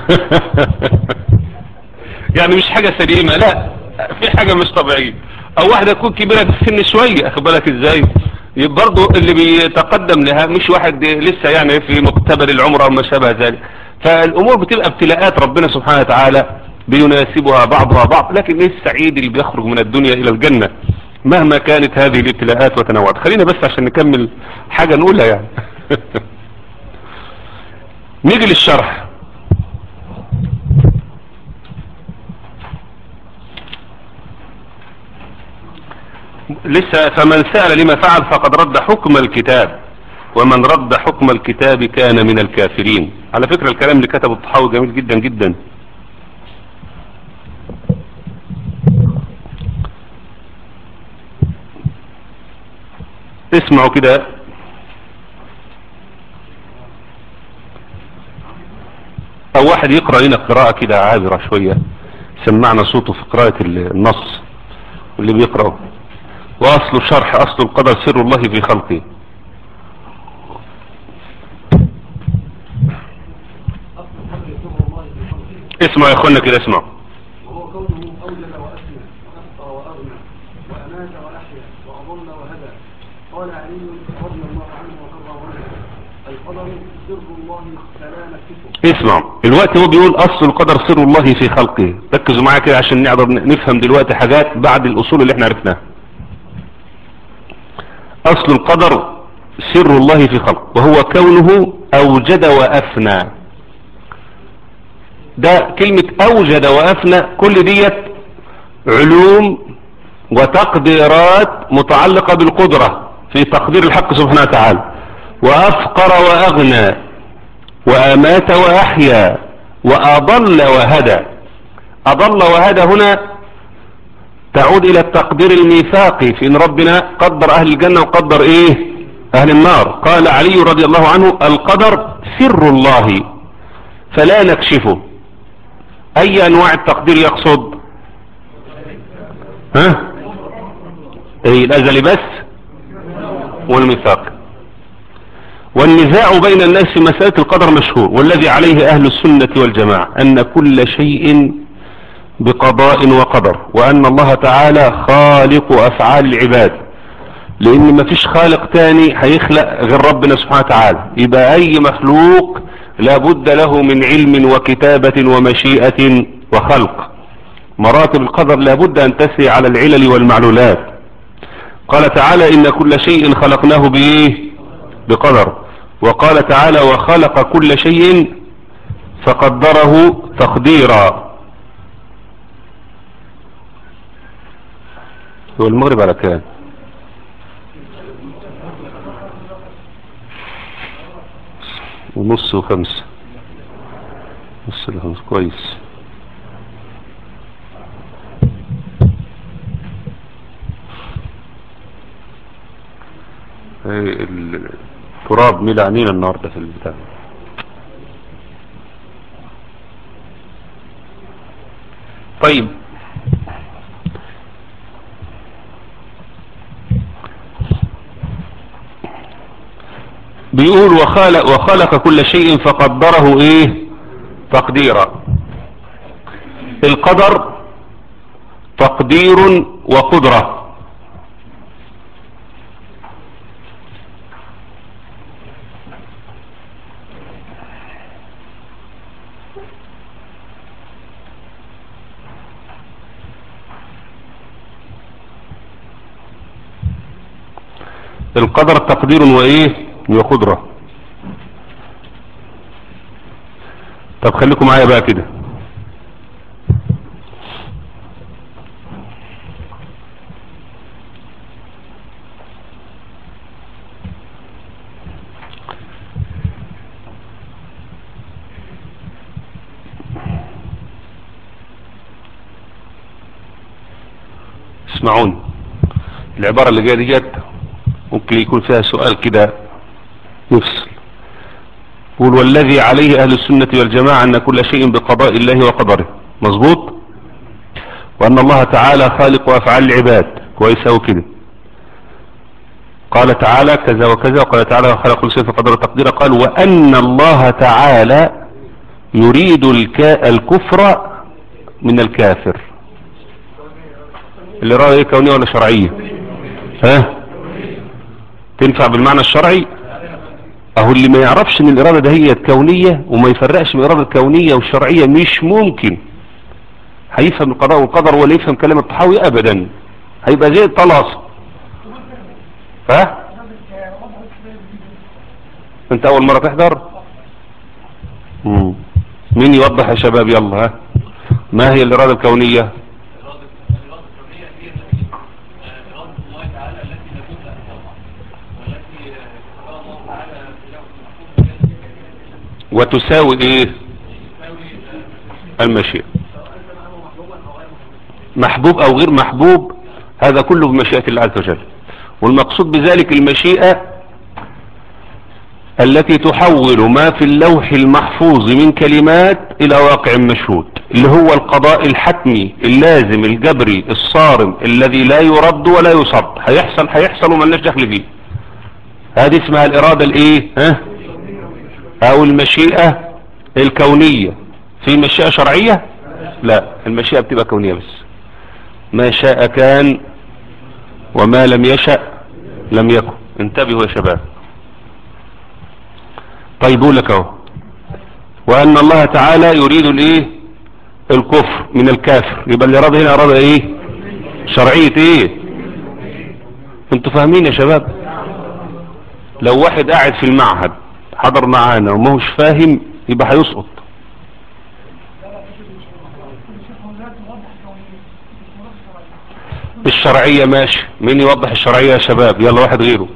يعني مش حاجة سليمة لا في حاجة مش طبيعية او واحدة تكون كبيرة في السن شوية اخد بالك ازاي يبقى برضه اللي بيتقدم لها مش واحد لسه يعني في مقتبل العمر او ما شابه ذلك فالامور بتبقى ابتلاءات ربنا سبحانه وتعالى بيناسبها بعضها بعض لكن ايه السعيد اللي بيخرج من الدنيا الى الجنة مهما كانت هذه الابتلاءات وتنوعات خلينا بس عشان نكمل حاجة نقولها يعني نيجي للشرح لسه فمن سأل لما فعل فقد رد حكم الكتاب ومن رد حكم الكتاب كان من الكافرين على فكرة الكلام اللي كتبه الطحاوي جميل جدا جدا اسمعوا كده او واحد يقرأ لنا قراءة كده عابرة شوية سمعنا صوته في قراءة النص واللي بيقرأه واصل شرح اصل القدر سر الله في خلقه اسمعوا يا اخوانا كده اسمعوا
وهو كونه أوجد وأسمى وأخطى وأغنى وأمات وأحيا وأضل وهدى قال علي رضي الله عنه وقرر عنه القدر سر الله فلا نكتفه
اسمعوا الوقت هو بيقول اصل القدر سر الله في خلقه ركزوا معايا كده عشان نقدر نفهم دلوقتي حاجات بعد الاصول اللي احنا عرفناها اصل القدر سر الله في خلقه وهو كونه اوجد وافنى ده كلمة اوجد وافنى كل ديت علوم وتقديرات متعلقة بالقدرة في تقدير الحق سبحانه وتعالى وافقر واغنى وامات واحيا واضل وهدى اضل وهدى هنا تعود الى التقدير الميثاقي في ان ربنا قدر اهل الجنة وقدر ايه اهل النار قال علي رضي الله عنه القدر سر الله فلا نكشفه اي انواع التقدير يقصد ها اي الازلي بس والميثاق والنزاع بين الناس في مسألة القدر مشهور والذي عليه أهل السنة والجماعة أن كل شيء بقضاء وقدر وأن الله تعالى خالق أفعال العباد لأن مفيش خالق تاني هيخلق غير ربنا سبحانه وتعالى يبقى أي مخلوق لابد له من علم وكتابة ومشيئة وخلق مراتب القدر لابد أن تسري على العلل والمعلولات قال تعالى إن كل شيء خلقناه بإيه بقدر وقال تعالى وخلق كل شيء فقدره تقديرا هو المغرب على كام ونص وخمسة نص الخمس كويس هي التراب ميل عنينا النهاردة في البتاع طيب بيقول وخلق, وخلق كل شيء فقدره ايه تقديرا القدر تقدير وقدرة القدر تقدير وايه وقدرة طب خليكم معايا بقى كده اسمعوني العبارة اللي جاية دي جت ممكن يكون فيها سؤال كده يفصل قول والذي عليه أهل السنة والجماعة أن كل شيء بقضاء الله وقدره مظبوط وأن الله تعالى خالق أفعال العباد كويس أو كده قال تعالى كذا وكذا وقال تعالى خلق كل شيء فقدر تقديره قال وأن الله تعالى يريد الكا الكفر من الكافر الإرادة ايه كونية ولا شرعية ها تنفع بالمعنى الشرعي اهو اللي ما يعرفش ان الارادة ده هي كونية وما يفرقش بين الارادة الكونية والشرعية مش ممكن هيفهم القضاء والقدر ولا يفهم كلام الطحاوي ابدا هيبقى زي الطلاس ها انت اول مرة تحضر مم. مين يوضح يا شباب يلا ها ما هي الارادة الكونية وتساوي ايه المشيئة محبوب او غير محبوب هذا كله بمشيئة الله عز وجل والمقصود بذلك المشيئة التي تحول ما في اللوح المحفوظ من كلمات الى واقع مشهود اللي هو القضاء الحتمي اللازم الجبري الصارم الذي لا يرد ولا يصد هيحصل هيحصل وما لناش دخل فيه هذه اسمها الارادة الايه ها او المشيئة الكونية في مشيئة شرعية لا المشيئة بتبقى كونية بس ما شاء كان وما لم يشأ لم يكن انتبهوا يا شباب طيب اقول لك اهو وان الله تعالى يريد الايه الكفر من الكافر يبقى الاراده هنا اراده ايه شرعيه ايه انتوا فاهمين يا شباب لو واحد قاعد في المعهد حضر معانا وما هوش فاهم يبقى هيسقط الشرعية ماشي مين يوضح الشرعية يا شباب يلا واحد غيره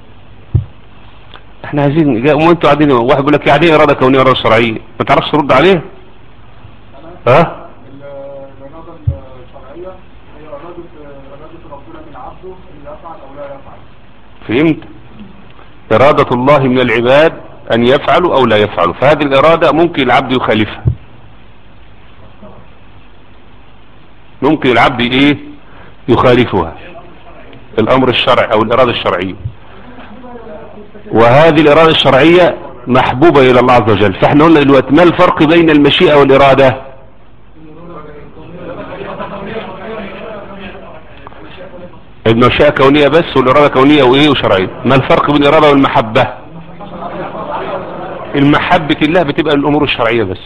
احنا عايزين وانتوا قاعدين واحد يقول لك يعني ايه اراده كونيه اراده شرعيه ما تعرفش ترد عليه ها
الإرادة الشرعية هي إرادة إرادة ربنا من عبده أن يفعل أو لا يفعل
فهمت إرادة الله من العباد أن يفعلوا أو لا يفعلوا فهذه الإرادة ممكن العبد يخالفها ممكن العبد إيه يخالفها الأمر الشرعي أو الإرادة الشرعية وهذه الإرادة الشرعية محبوبة إلى الله عز وجل فإحنا قلنا دلوقتي ما الفرق بين المشيئة والإرادة المشيئة كونية بس والإرادة كونية وإيه وشرعية ما الفرق بين الإرادة والمحبة المحبة الله بتبقى الأمور الشرعية بس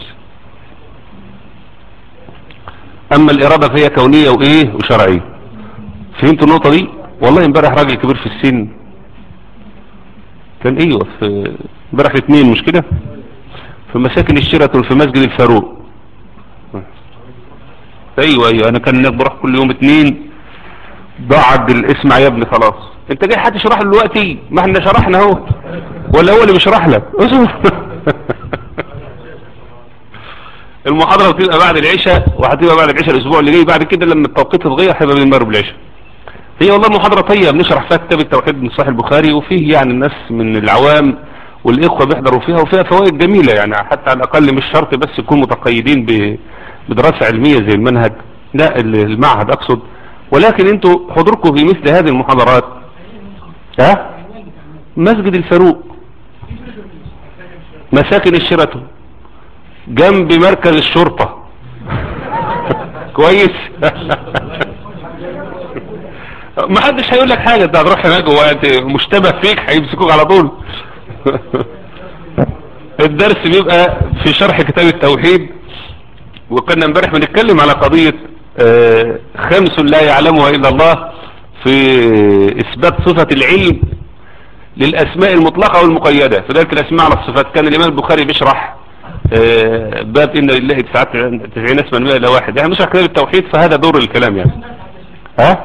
أما الإرادة فهي كونية وإيه وشرعية فهمت النقطة دي والله امبارح راجل كبير في السن كان ايوه في امبارح الاثنين مش كده في مساكن الشيراتون في مسجد الفاروق ايوه ايوه انا كان هناك بروح كل يوم اثنين ضاعد الاسمع يا ابني خلاص انت جاي هتشرح له دلوقتي ما احنا شرحنا اهو ولا هو اللي بيشرح لك المحاضرة بتبقى بعد العشاء وهتبقى بعد العشاء الاسبوع اللي جاي بعد كده لما التوقيت يتغير هيبقى بين المغرب والعشاء هي والله محاضرة طيبة بنشرح فيها كتاب التوحيد من صحيح البخاري وفيه يعني الناس من العوام والإخوة بيحضروا فيها وفيها فوائد جميلة يعني حتى على الأقل مش شرط بس يكون متقيدين ب- بدراسة علمية زي المنهج لا ال- المعهد أقصد ولكن انتوا حضوركم في مثل هذه المحاضرات ها مسجد الفاروق مساكن الشيراتون جنب مركز الشرطة كويس ما حدش هيقول لك حاجة انت هتروح هناك وانت مشتبه فيك هيمسكوك على طول الدرس بيبقى في شرح كتاب التوحيد وكنا امبارح بنتكلم على قضية آه، خمس لا يعلمها الا الله في اثبات صفة العلم للاسماء المطلقة والمقيدة في ذلك الاسماء على الصفات كان الامام البخاري بيشرح آه، باب ان لله تسعين اسما مئة الى واحد يعني بيشرح كتاب التوحيد فهذا دور الكلام يعني ها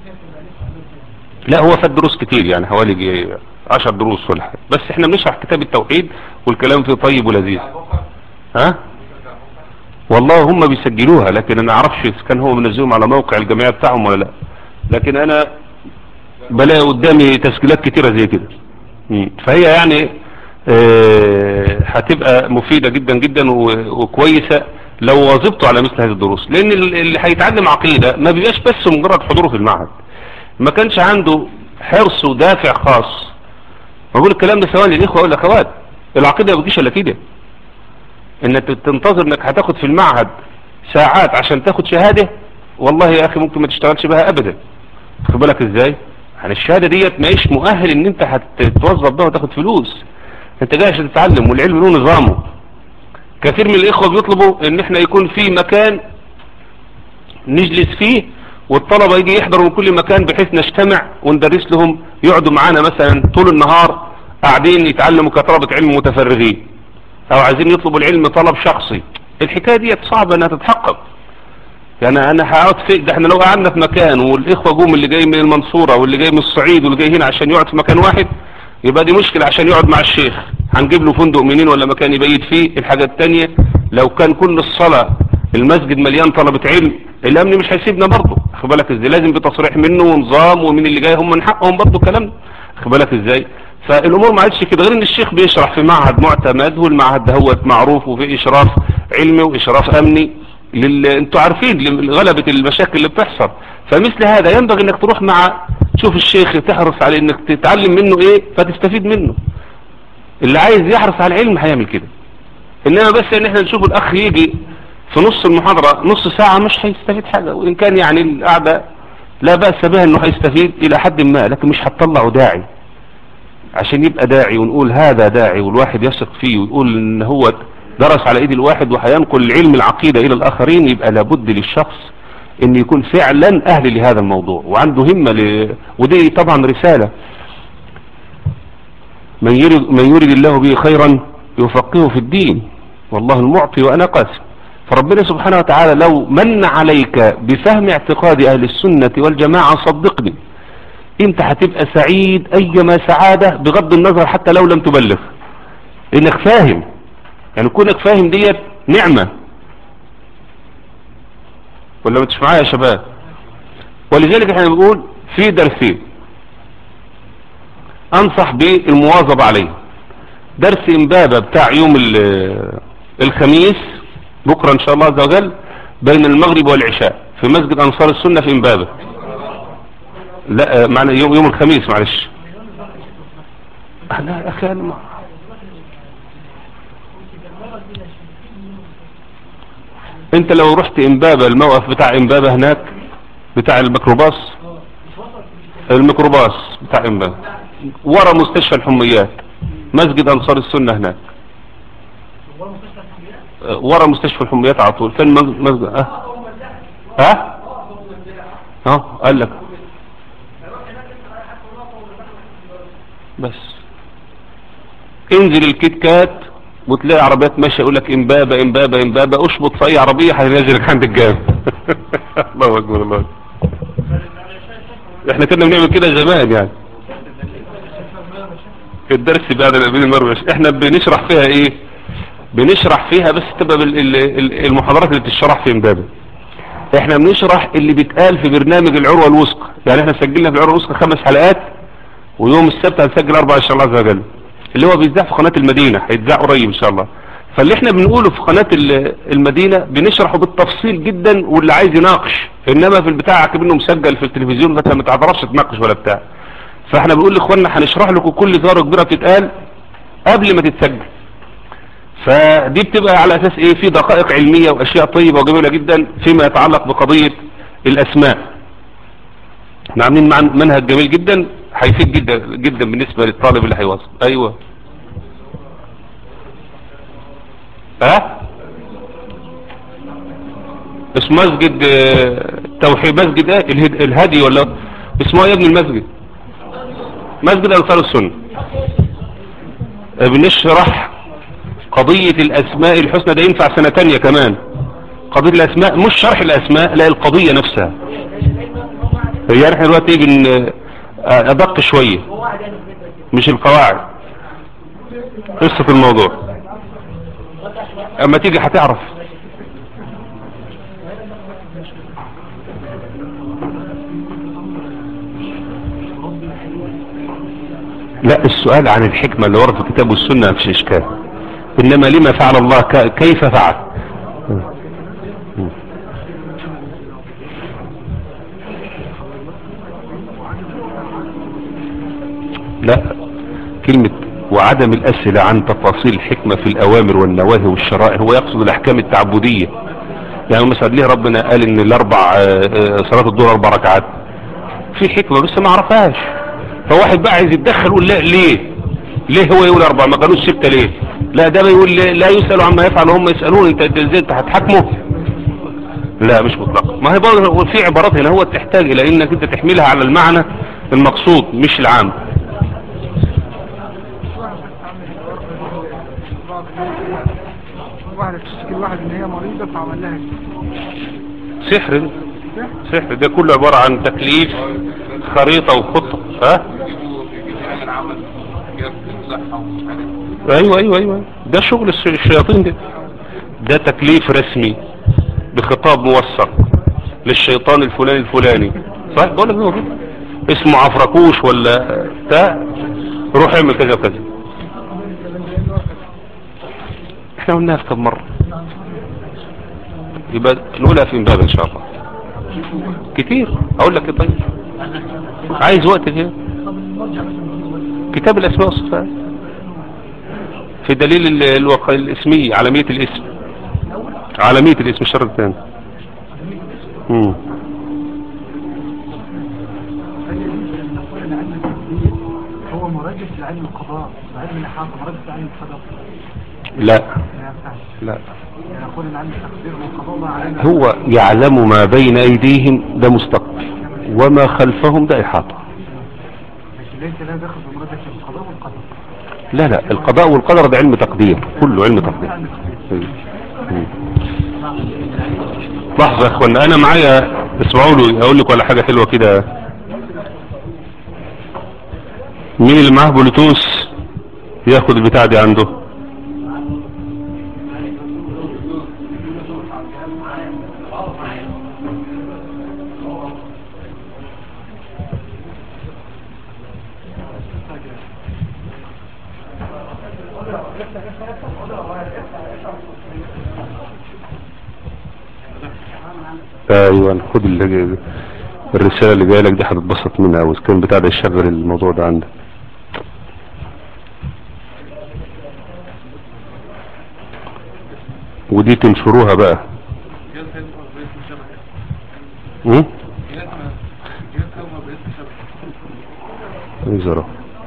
لا هو فات دروس كتير يعني حوالي جي- عشر دروس ولا حاجة بس احنا بنشرح كتاب التوحيد والكلام فيه طيب ولذيذ ها والله هم بيسجلوها لكن انا اعرفش اذا كان هو منزلهم على موقع الجمعية بتاعهم ولا لا لكن انا بلاقي قدامي تسجيلات كتيرة زي كده مم. فهي يعني آه، هتبقى مفيدة جدا جدا و- وكويسة لو واظبتوا على مثل هذه الدروس لان ال- اللي هيتعلم عقيدة ما بيبقاش بس مجرد حضوره في المعهد ما كانش عنده حرص ودافع خاص بقول الكلام ده سواء للاخوه ولا الاخوات العقيده ما بتجيش الا كده انك تنتظر انك هتاخد في المعهد ساعات عشان تاخد شهاده والله يا اخي ممكن ما تشتغلش بها ابدا خد بالك ازاي يعني الشهاده ديت ماهيش مؤهل ان انت هتتوظف بها وتاخد فلوس انت جاي عشان تتعلم والعلم له نظامه كثير من الاخوه بيطلبوا ان احنا يكون في مكان نجلس فيه والطلبة يجي يحضروا من كل مكان بحيث نجتمع وندرس لهم يقعدوا معانا مثلا طول النهار قاعدين يتعلموا كطلبة علم متفرغين او عايزين يطلبوا العلم طلب شخصي الحكاية دي صعبة انها تتحقق يعني انا هقعد في ده احنا لو قعدنا في مكان والاخوة جم اللي جاي من المنصورة واللي جاي من الصعيد واللي جاي هنا عشان يقعد في مكان واحد يبقى دي مشكلة عشان يقعد مع الشيخ هنجيب له فندق منين ولا مكان يبيت فيه الحاجة التانية لو كان كل الصلاة المسجد مليان طلبة علم الامن مش هيسيبنا برضه خد بالك ازاي لازم بتصريح منه ونظام ومن اللي جاي هم من حقهم برضه الكلام ده خد بالك ازاي فالامور ما عادش كده غير ان الشيخ بيشرح في معهد معتمد والمعهد ده هو معروف وفي اشراف علمي واشراف امني لل... انتوا عارفين لغلبة المشاكل اللي بتحصل فمثل هذا ينبغي انك تروح مع تشوف الشيخ تحرص على انك تتعلم منه ايه فتستفيد منه اللي عايز يحرص على العلم هيعمل كده انما بس ان احنا نشوف الاخ يجي في نص المحاضرة نص ساعة مش هيستفيد حاجة وإن كان يعني القعدة لا بأس بها أنه هيستفيد إلى حد ما لكن مش هتطلعه داعي عشان يبقى داعي ونقول هذا داعي والواحد يثق فيه ويقول إن هو درس على إيد الواحد وهينقل علم العقيدة إلى الآخرين يبقى لابد للشخص أن يكون فعلا أهل لهذا الموضوع وعنده همة ل... ودي طبعا رسالة من يرد, من يرد الله به خيرا يفقهه في الدين والله المعطي وأنا قاسم فربنا سبحانه وتعالى لو من عليك بفهم اعتقاد أهل السنة والجماعة صدقني انت هتبقى سعيد ايما سعادة بغض النظر حتى لو لم تبلغ انك فاهم يعني كونك فاهم ديت نعمة ولا ما معايا يا شباب ولذلك احنا بنقول في درسين انصح بالمواظبة عليه درس امبابة بتاع يوم الخميس بكرة ان شاء الله عز وجل بين المغرب والعشاء في مسجد انصار السنة في امبابة لا معنى يوم يوم الخميس معلش لا يا اخي انا ما انت لو رحت امبابة الموقف بتاع امبابة هناك بتاع الميكروباص الميكروباص بتاع امبابة ورا مستشفى الحميات مسجد انصار السنة هناك آه، ورا مستشفى الحميات على طول فين مز- مسجد اه ها اه قال لك بس انزل الكيت كات وتلاقي عربيات ماشيه يقول لك امبابه امبابه امبابه اشبط في اي عربيه هينزلك عند الجامع الله اكبر الله أكبر. احنا كنا بنعمل كده زمان يعني الدرس بعد الابين المرمش احنا بنشرح فيها ايه بنشرح فيها بس تبقى بال- ال- ال- المحاضرات اللي بتشرح في امبابه احنا بنشرح اللي بيتقال في برنامج العروة الوثقى يعني احنا سجلنا في العروة الوثقى خمس حلقات ويوم السبت هنسجل اربع ان شاء الله عز وجل اللي هو بيتذاع في قناة المدينة هيتذاع قريب ان شاء الله فاللي احنا بنقوله في قناة ال- المدينة بنشرحه بالتفصيل جدا واللي عايز يناقش انما في البتاع كأنه مسجل في التلفزيون مثلا ما تعرفش تناقش ولا بتاع فاحنا بنقول لاخواننا هنشرح لكم كل ذره كبيره بتتقال قبل ما تتسجل فدي بتبقى على اساس ايه في دقائق علمية واشياء طيبة وجميلة جدا فيما يتعلق بقضية الاسماء احنا عاملين مع- منهج جميل جدا هيفيد جدا جدا بالنسبة للطالب اللي هيوصل ايوه ها اسمه مسجد آه، توحيد مسجد ايه الهد- الهدي ولا اسمه ايه يا ابن المسجد مسجد انصار السنه آه، بنشرح قضية الأسماء الحسنى ده ينفع سنة تانية كمان قضية الأسماء مش شرح الأسماء لا القضية نفسها يعني احنا دلوقتي بن آه، أدق شوية مش القواعد قصة الموضوع أما تيجي هتعرف لا السؤال عن الحكمة اللي ورد في الكتاب والسنة مفيش إشكال إنما لما فعل الله ك- كيف فعل لا كلمة وعدم الأسئلة عن تفاصيل الحكمة في الأوامر والنواهي والشرائع هو يقصد الأحكام التعبدية يعني مثلا ليه ربنا قال إن الأربع آه، آه، صلاة الظهر أربع ركعات في حكمة بس ما عرفهاش فواحد بقى عايز يتدخل يقول لا ليه ليه هو يقول أربع ما قالوش ستة ليه لا ده بيقول ليه؟ لا يسأل عما يفعل وهم يسألون انت انت ازاي انت هتحاكمه لا مش مطلق ما هي برضه في عبارات هنا هو تحتاج الى انك انت تحملها على المعنى المقصود مش العام
واحدة تشتكي الواحد ان هي مريضة فعمل لها
سحر سحر ده كله عبارة عن تكليف خريطة وخطة ها ايوه ايوه ايوه ده شغل الش- الشياطين ده ده تكليف رسمي بخطاب موثق للشيطان الفلاني الفلاني صح بقول لك موجود اسمه عفركوش ولا بتاع روح اعمل كذا وكذا احنا قلناها في كم مرة يبقى نقولها في امبابة ان شاء الله كتير اقول لك ايه طيب عايز وقت كده كتاب الاسماء والصفات في دليل ال- الوق... الاسمية عالمية الاسم عالمية الاسم الشر الثاني مم.
هو مرادف لعلم القضاء وعلم الإحاطة مرادف لعلم القضاء
لا
ما ينفعش
لا
يعني أقول إن علم التقدير والقضاء الله علينا
هو يعلم ما بين ايديهم ده مستقبل وما خلفهم ده احاطة
لكن ليس لا دخل بمرادف القضاء والقدر
لا لا القضاء والقدر ده علم تقدير كله علم تقدير
علم التقدير
مم. لحظة يا اخوانا انا معايا اسمعوا له اقول لك ولا حاجة حلوة كده مين اللي معاه بلوتوث ياخد البتاع دي عنده ايوه خد ال- الرسالة اللي جايه لك دي هتتبسط منها قوي كان بتاع ده يشغل الموضوع ده عندك ودي تنشروها بقى مم؟ انظروا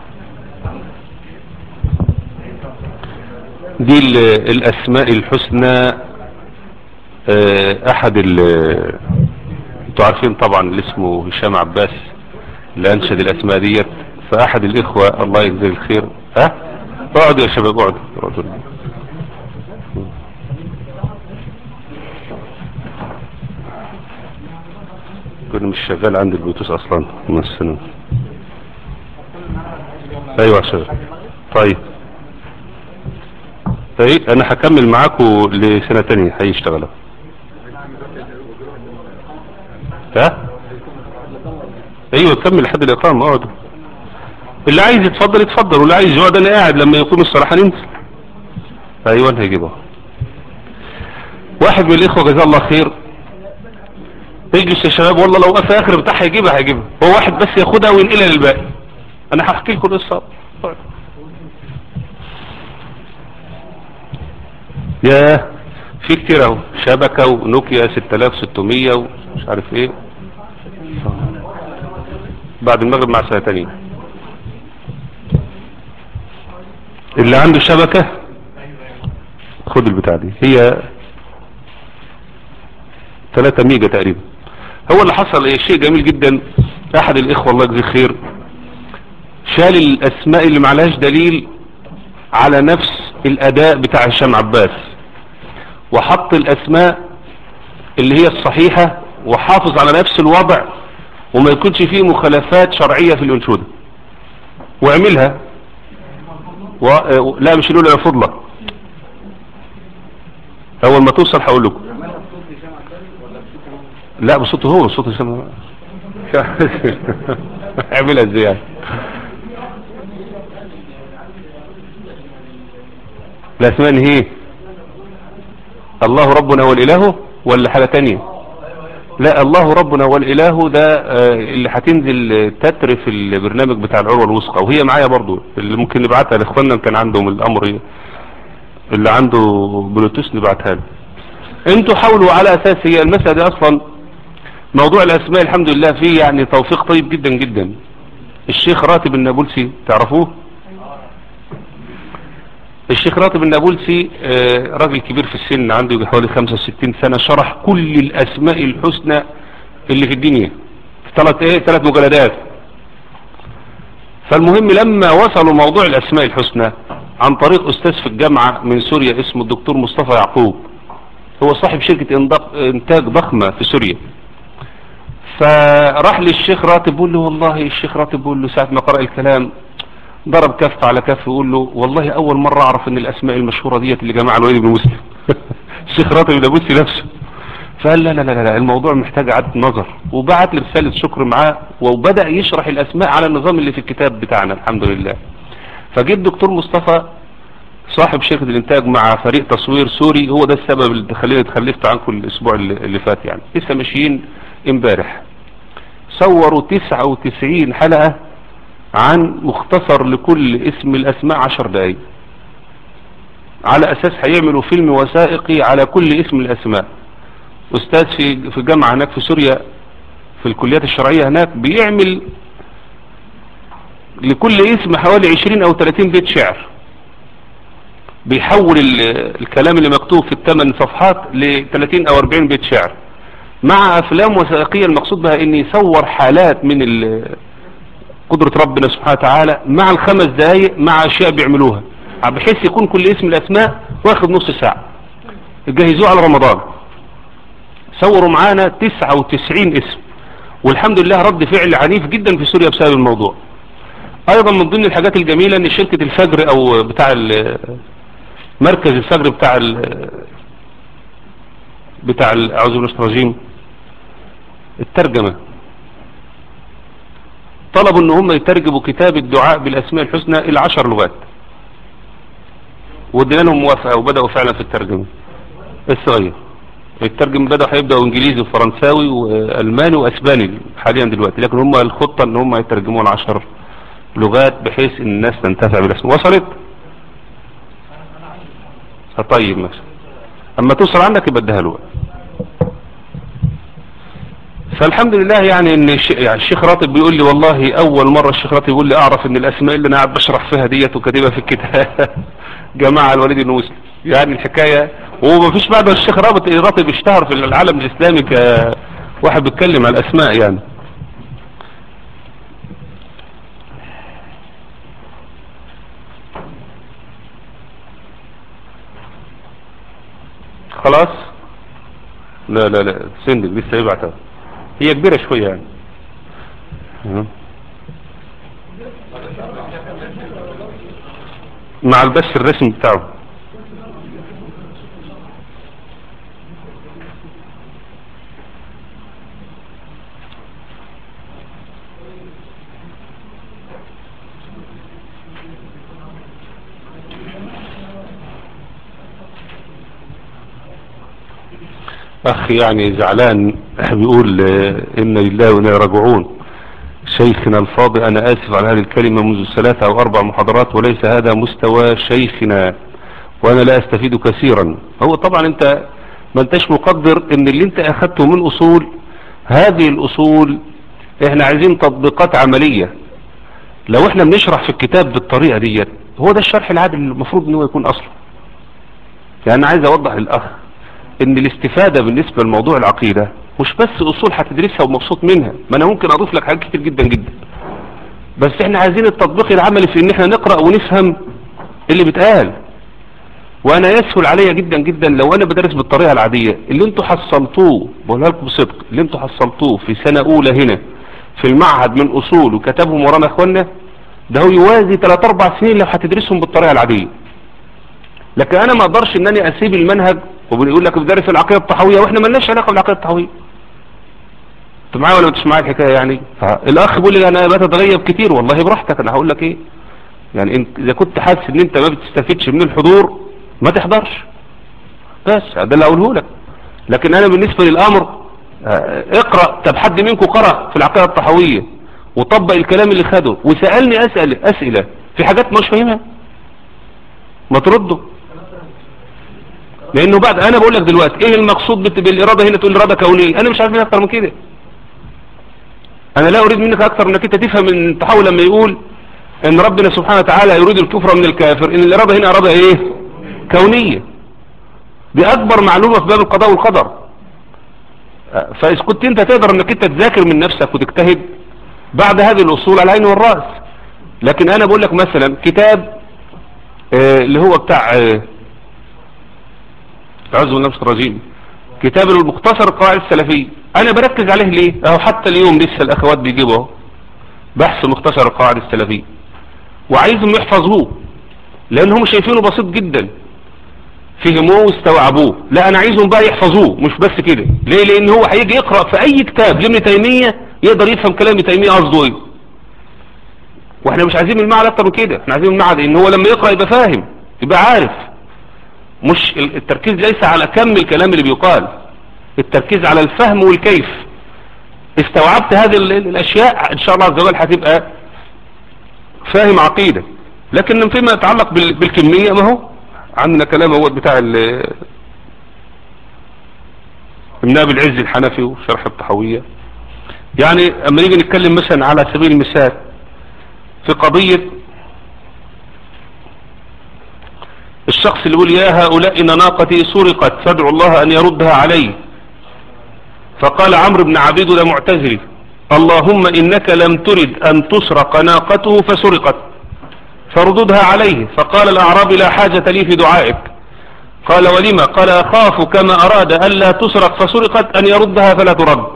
دي ال- الاسماء الحسنى آه، احد ال انتوا عارفين طبعا اللي اسمه هشام عباس اللي انشد الاسماء ديت فاحد الاخوة الله يجزيه الخير ها اقعدوا يا شباب اقعدوا اقعدوا كنا مش شغال عند البلوتوث اصلا من السنة ايوه يا شباب طيب طيب انا هكمل معاكم لسنة تانية هيشتغلوا ها ايوه كمل لحد الاقامة اقعدوا اللي عايز يتفضل يتفضل واللي عايز يقعد انا قاعد لما يقوم الصراحة ننزل ايوه هيجيبها واحد من الاخوة جزاه الله خير اجلس يا شباب والله لو وقف اخر بتاعها هيجيبها هيجيبها هو واحد بس ياخدها وينقلها للباقي انا هحكي لكم القصه يا في كتير اهو شبكه ونوكيا 6600 ومش عارف ايه بعد المغرب مع سنه تانية اللي عنده شبكه خد البتاع دي هي 3 ميجا تقريبا هو اللي حصل ايه شيء جميل جدا احد الاخوة الله يجزيه خير شال الاسماء اللي معلهاش دليل على نفس الاداء بتاع هشام عباس وحط الاسماء اللي هي الصحيحة وحافظ على نفس الوضع وما يكونش فيه مخالفات شرعية في الانشودة واعملها و... لا مش الاولى يا فضلة اول ما توصل هقول لكم لا بصوته هو بصوت هشام اعملها ازاي يعني الاسماء هي الله ربنا والاله ولا حاجه تانية لا الله ربنا والاله ده آه، اللي هتنزل تتر في البرنامج بتاع العروه الوثقى وهي معايا برضو اللي ممكن نبعتها لاخواننا اللي كان عندهم الامر اللي عنده بلوتوث نبعتها له انتوا حاولوا على اساس هي المسألة دي اصلا موضوع الاسماء الحمد لله فيه يعني توفيق طيب جدا جدا الشيخ راتب النابلسي تعرفوه الشيخ راتب النابلسي آه، راجل كبير في السن عنده حوالي 65 سنة شرح كل الاسماء الحسنى اللي في الدنيا في ثلاث ايه ثلاث مجلدات فالمهم لما وصلوا موضوع الاسماء الحسنى عن طريق استاذ في الجامعة من سوريا اسمه الدكتور مصطفى يعقوب هو صاحب شركة انض- انتاج ضخمة في سوريا فراح للشيخ راتب بيقول له والله الشيخ راتب بيقول له ساعة ما قرأ الكلام ضرب كف على كف يقول له والله اول مرة اعرف ان الاسماء المشهورة ديت اللي جماعة الوليد بن مسلم الشيخ راتب النابلسي نفسه فقال لا لا لا لا الموضوع محتاج اعاده نظر وبعت لي رسالة شكر معاه وبدأ يشرح الاسماء على النظام اللي في الكتاب بتاعنا الحمد لله فجه الدكتور مصطفى صاحب شركة الانتاج مع فريق تصوير سوري هو ده السبب اللي خليني اتخلفت عنكم الاسبوع اللي اللي فات يعني لسه ماشيين امبارح صوروا 99 حلقة عن مختصر لكل اسم الاسماء 10 دقايق على اساس هيعملوا فيلم وثائقي على كل اسم الاسماء استاذ في في جامعة هناك في سوريا في الكليات الشرعية هناك بيعمل لكل اسم حوالي 20 او 30 بيت شعر بيحول ال- الكلام اللي مكتوب في الثمان صفحات ل 30 او 40 بيت شعر مع افلام وثائقية المقصود بها ان يصور حالات من ال- قدرة ربنا سبحانه وتعالى مع الخمس دقايق مع اشياء بيعملوها بحيث يكون كل اسم الاسماء واخد نص ساعة جهزوه على رمضان صوروا معانا 99 اسم والحمد لله رد فعل عنيف جدا في سوريا بسبب الموضوع ايضا من ضمن الحاجات الجميلة ان شركة الفجر او بتاع ال- مركز الفجر بتاع ال بتاع ال- اعوذ بالله من الشيطان الرجيم الترجمة طلبوا ان هم يترجموا كتاب الدعاء بالاسماء الحسنى الى عشر لغات وادينا لهم موافقة وبدأوا فعلا في الترجمة الصغير الترجم بدأوا هيبدأوا انجليزي وفرنساوي والماني واسباني حاليا دلوقتي لكن هم الخطة ان هم يترجموا العشر لغات بحيث ان الناس تنتفع بالاسم وصلت طيب ماشي اما توصل عندك يبقى اديها له فالحمد لله يعني ان الش- يعني الشيخ راتب بيقول لي والله اول مرة الشيخ راتب يقول لي اعرف ان الاسماء اللي انا قاعد بشرح فيها ديت وكاتبها في الكتاب جماعة الوليد بن مسلم يعني الحكاية وما فيش بعد الشيخ رابط راتب اشتهر في العالم الاسلامي كواحد بيتكلم على الاسماء يعني خلاص لا لا لا سندك لسه يبعتها هي كبيرة شوية يعني مم. مع البث الرسمي بتاعه اخ يعني زعلان بيقول آه، ان لله وانا راجعون شيخنا الفاضل انا اسف على هذه الكلمة منذ ثلاثة او اربع محاضرات وليس هذا مستوى شيخنا وانا لا استفيد كثيرا هو طبعا انت ما انتش مقدر ان اللي انت اخدته من اصول هذه الاصول احنا عايزين تطبيقات عملية لو احنا بنشرح في الكتاب بالطريقة ديت هو ده الشرح العادل اللي المفروض ان هو يكون اصلا يعني انا عايز اوضح للاخ ان الاستفادة بالنسبة لموضوع العقيدة مش بس اصول هتدرسها ومبسوط منها ما انا ممكن اضيف لك حاجات كتير جدا جدا بس احنا عايزين التطبيق العملي في ان احنا نقرأ ونفهم اللي بيتقال وانا يسهل عليا جدا جدا لو انا بدرس بالطريقة العادية اللي انتوا حصلتوه بقولها لكم بصدق اللي انتوا حصلتوه في سنة اولى هنا في المعهد من اصول وكتبهم ورانا اخوانا ده هو يوازي 3 4 سنين لو هتدرسهم بالطريقة العادية لكن انا ما اقدرش ان انا اسيب المنهج وبنقول لك بدرس العقيدة الطحوية واحنا مالناش علاقة بالعقيدة الطحوية انت معايا ولا مش معايا الحكاية يعني فالاخ بيقول لي انا بتتغيب كتير والله براحتك انا هقول لك ايه يعني انت اذا كنت حاسس ان انت ما بتستفيدش من الحضور ما تحضرش بس ده اللي اقوله لك لكن انا بالنسبة للامر آه، اقرأ طب حد منكم قرأ في العقيدة الطحوية وطبق الكلام اللي خده وسألني اسأل اسئلة في حاجات مش فاهمها ما ترده لانه بعد انا بقول لك دلوقتي ايه المقصود بت- بالاراده هنا تقول اراده كونيه انا مش عارف منها اكتر من كده انا لا اريد منك اكتر انك انت تفهم من التحول لما يقول ان ربنا سبحانه وتعالى يريد الكفر من الكافر ان الاراده هنا اراده ايه كونيه دي اكبر معلومه في باب القضاء والقدر آه، فاذا كنت انت تقدر انك انت تذاكر من نفسك وتجتهد بعد هذه الاصول على العين والراس لكن انا بقول لك مثلا كتاب آه، اللي هو بتاع آه، أعوذ بالله من الشيطان الرجيم كتاب المختصر القواعد السلفية أنا بركز عليه ليه أهو حتى اليوم لسه الأخوات بيجيبوا أهو بحث مختصر القواعد السلفية وعايزهم يحفظوه لأنهم شايفينه بسيط جدا فهموه واستوعبوه لا أنا عايزهم بقى يحفظوه مش بس كده ليه لأن هو هيجي يقرأ في أي كتاب لابن تيمية يقدر يفهم كلام ابن تيمية قصده إيه واحنا مش عايزين من المعهد اكتر من كده احنا عايزين من المعهد ان هو لما يقرأ يبقى فاهم يبقى عارف مش ال- التركيز ليس على كم الكلام اللي بيقال التركيز على الفهم والكيف استوعبت هذه ال- ال- الاشياء ان شاء الله عز وجل هتبقى فاهم عقيدة لكن فيما يتعلق بال- بالكمية ما هو عندنا كلام هو بتاع ال- ابن ابي العز الحنفي وشرح الطحوية يعني اما نيجي نتكلم مثلا على سبيل المثال في قضية الشخص اللي يقول يا هؤلاء إن ناقتي سرقت فادعوا الله أن يردها علي فقال عمرو بن عبيد ده معتزلي اللهم إنك لم ترد أن تسرق ناقته فسرقت فرددها عليه فقال الأعرابي لا حاجة لي في دعائك قال ولما قال أخاف كما أراد ألا تسرق فسرقت أن يردها فلا ترد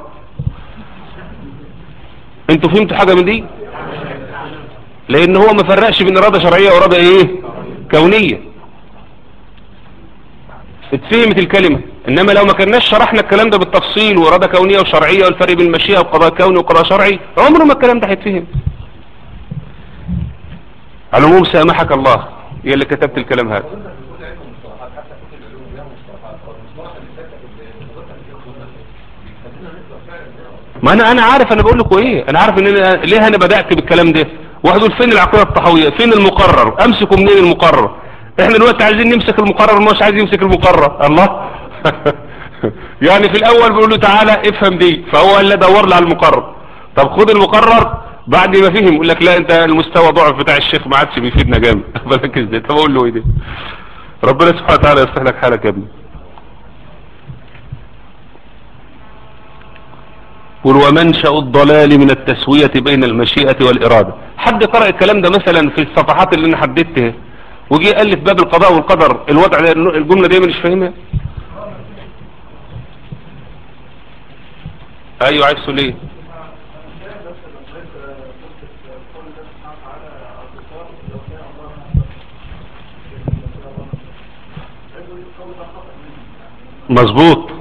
انتوا فهمتوا حاجة من دي لان هو ما فرقش بين اراده شرعيه واراده ايه كونيه اتفهمت الكلمه انما لو ما كناش شرحنا الكلام ده بالتفصيل واراده كونيه وشرعيه والفرق بين المشيئه وقضاء كوني وقضاء شرعي عمره ما الكلام ده هيتفهم على العموم سامحك الله هي اللي كتبت الكلام هذا ما انا انا عارف انا بقول لكم ايه انا عارف ان أنا ليه انا بدات بالكلام ده واحد يقول فين العقيده الطحويه فين المقرر امسكوا منين المقرر احنا دلوقتي عايزين نمسك المقرر مش عايز يمسك المقرر الله يعني في الاول بيقول له تعالى افهم دي فهو قال له دور لي على المقرر طب خد المقرر بعد ما فهم يقول لك لا انت المستوى ضعف بتاع الشيخ ما عادش بيفيدنا جامد بالك ازاي طب اقول له ايه ده ربنا سبحانه وتعالى يصلح لك حالك يا ابني قل ومنشأ الضلال من التسوية بين المشيئة والإرادة حد قرأ الكلام ده مثلا في الصفحات اللي انا حددتها وجي قال لي في باب القضاء والقدر الوضع ده الجملة دي مش فاهمها ايوه عايز تقول ايه مظبوط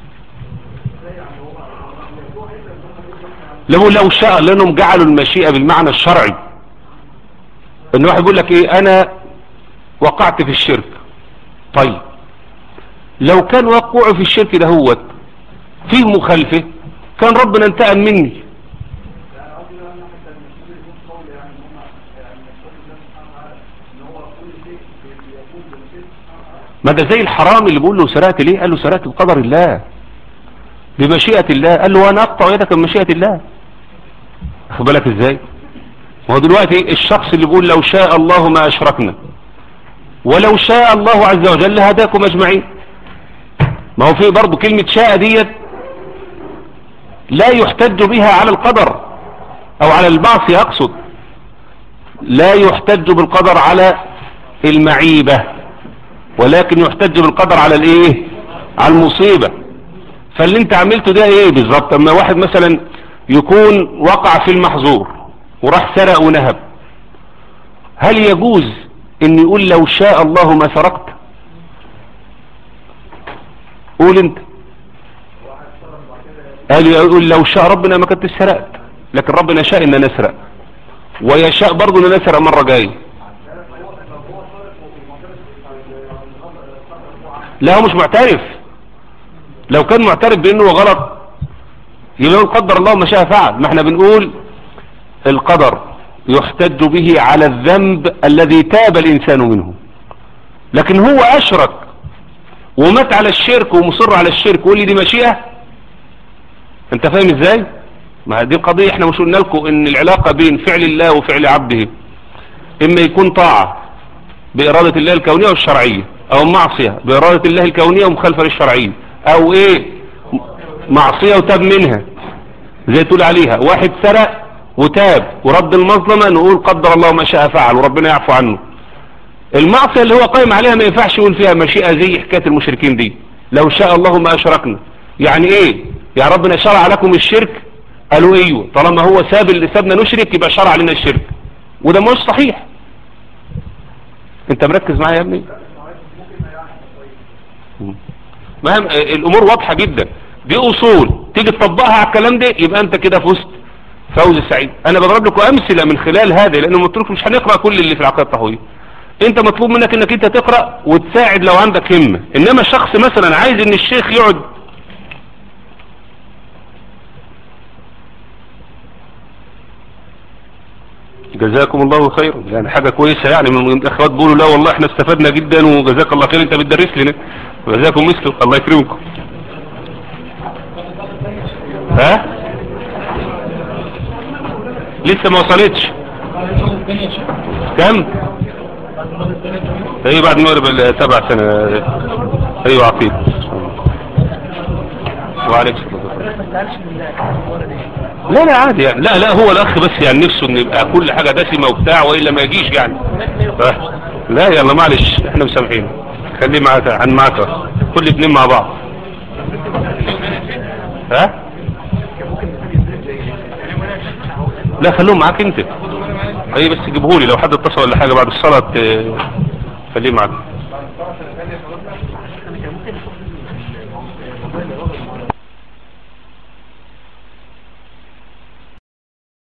لو لو شاء لانهم جعلوا المشيئة بالمعنى الشرعي ان واحد يقول لك ايه انا وقعت في الشرك طيب لو كان وقوعه في الشرك ده هو فيه مخالفة كان ربنا انتقم مني ما ده زي الحرام اللي بيقول له سرقت ليه قال له سرقت بقدر الله بمشيئة الله قال له وانا اقطع يدك بمشيئة الله اخد بالك ازاي ما هو دلوقتي الشخص اللي بيقول لو شاء الله ما اشركنا ولو شاء الله عز وجل هداكم اجمعين ما هو في برضه كلمة شاء ديت لا يحتج بها على القدر او على المعصية اقصد لا يحتج بالقدر على المعيبة ولكن يحتج بالقدر على الايه على المصيبة فاللي انت عملته ده ايه بالظبط اما واحد مثلا يكون وقع في المحظور وراح سرق ونهب هل يجوز ان يقول لو شاء الله ما سرقت قول انت قال يقول لو شاء ربنا ما كنت سرقت لكن ربنا شاء ان انا اسرق ويشاء برضه ان انا اسرق مرة جاية لا هو مش معترف لو كان معترف بانه غلط يبقى قدر الله ما شاء فعل ما احنا بنقول القدر يحتج به على الذنب الذي تاب الانسان منه لكن هو اشرك ومات على الشرك ومصر على الشرك ويقول لي دي مشيئة انت فاهم ازاي ما دي قضية احنا مش قلنا لكم ان العلاقة بين فعل الله وفعل عبده اما يكون طاعة بارادة الله الكونية والشرعية او معصية بارادة الله الكونية ومخالفة للشرعية او ايه معصية وتاب منها زي تقول عليها واحد سرق وتاب ورد المظلمة نقول قدر الله ما شاء فعل وربنا يعفو عنه المعصية اللي هو قائم عليها ما ينفعش يقول فيها مشيئة زي حكاية المشركين دي لو شاء الله ما أشركنا يعني ايه يا ربنا شرع لكم الشرك قالوا ايوه طالما هو ساب اللي سابنا نشرك يبقى شرع لنا الشرك وده مش صحيح انت مركز معايا يا ابني مهم الامور واضحة جدا دي اصول تيجي تطبقها على الكلام ده يبقى انت كده فزت فوز سعيد انا بضرب لكم امثله من خلال هذا لانه قلت لكم مش هنقرا كل اللي في العقيده الطحويه انت مطلوب منك انك انت تقرا وتساعد لو عندك همه انما شخص مثلا عايز ان الشيخ يقعد جزاكم الله خيرا يعني حاجة كويسة يعني من الاخوات بيقولوا لا والله احنا استفدنا جدا وجزاك الله خير انت بتدرس لنا وجزاكم مثله الله يكرمكم ها لسه ما وصلتش كم ايوه بعد المغرب سبع سنة ايوه عقيد وعليك لا لا عادي يعني لا لا هو الاخ بس يعني نفسه ان يبقى كل حاجة دسمة وبتاع والا ما يجيش يعني لا يلا معلش احنا مسامحين خليه معاك عن معاك كل اتنين مع بعض ها لا خلوهم معاك انت اي بس جيبهولي لو حد اتصل ولا حاجة بعد الصلاة خليه معاك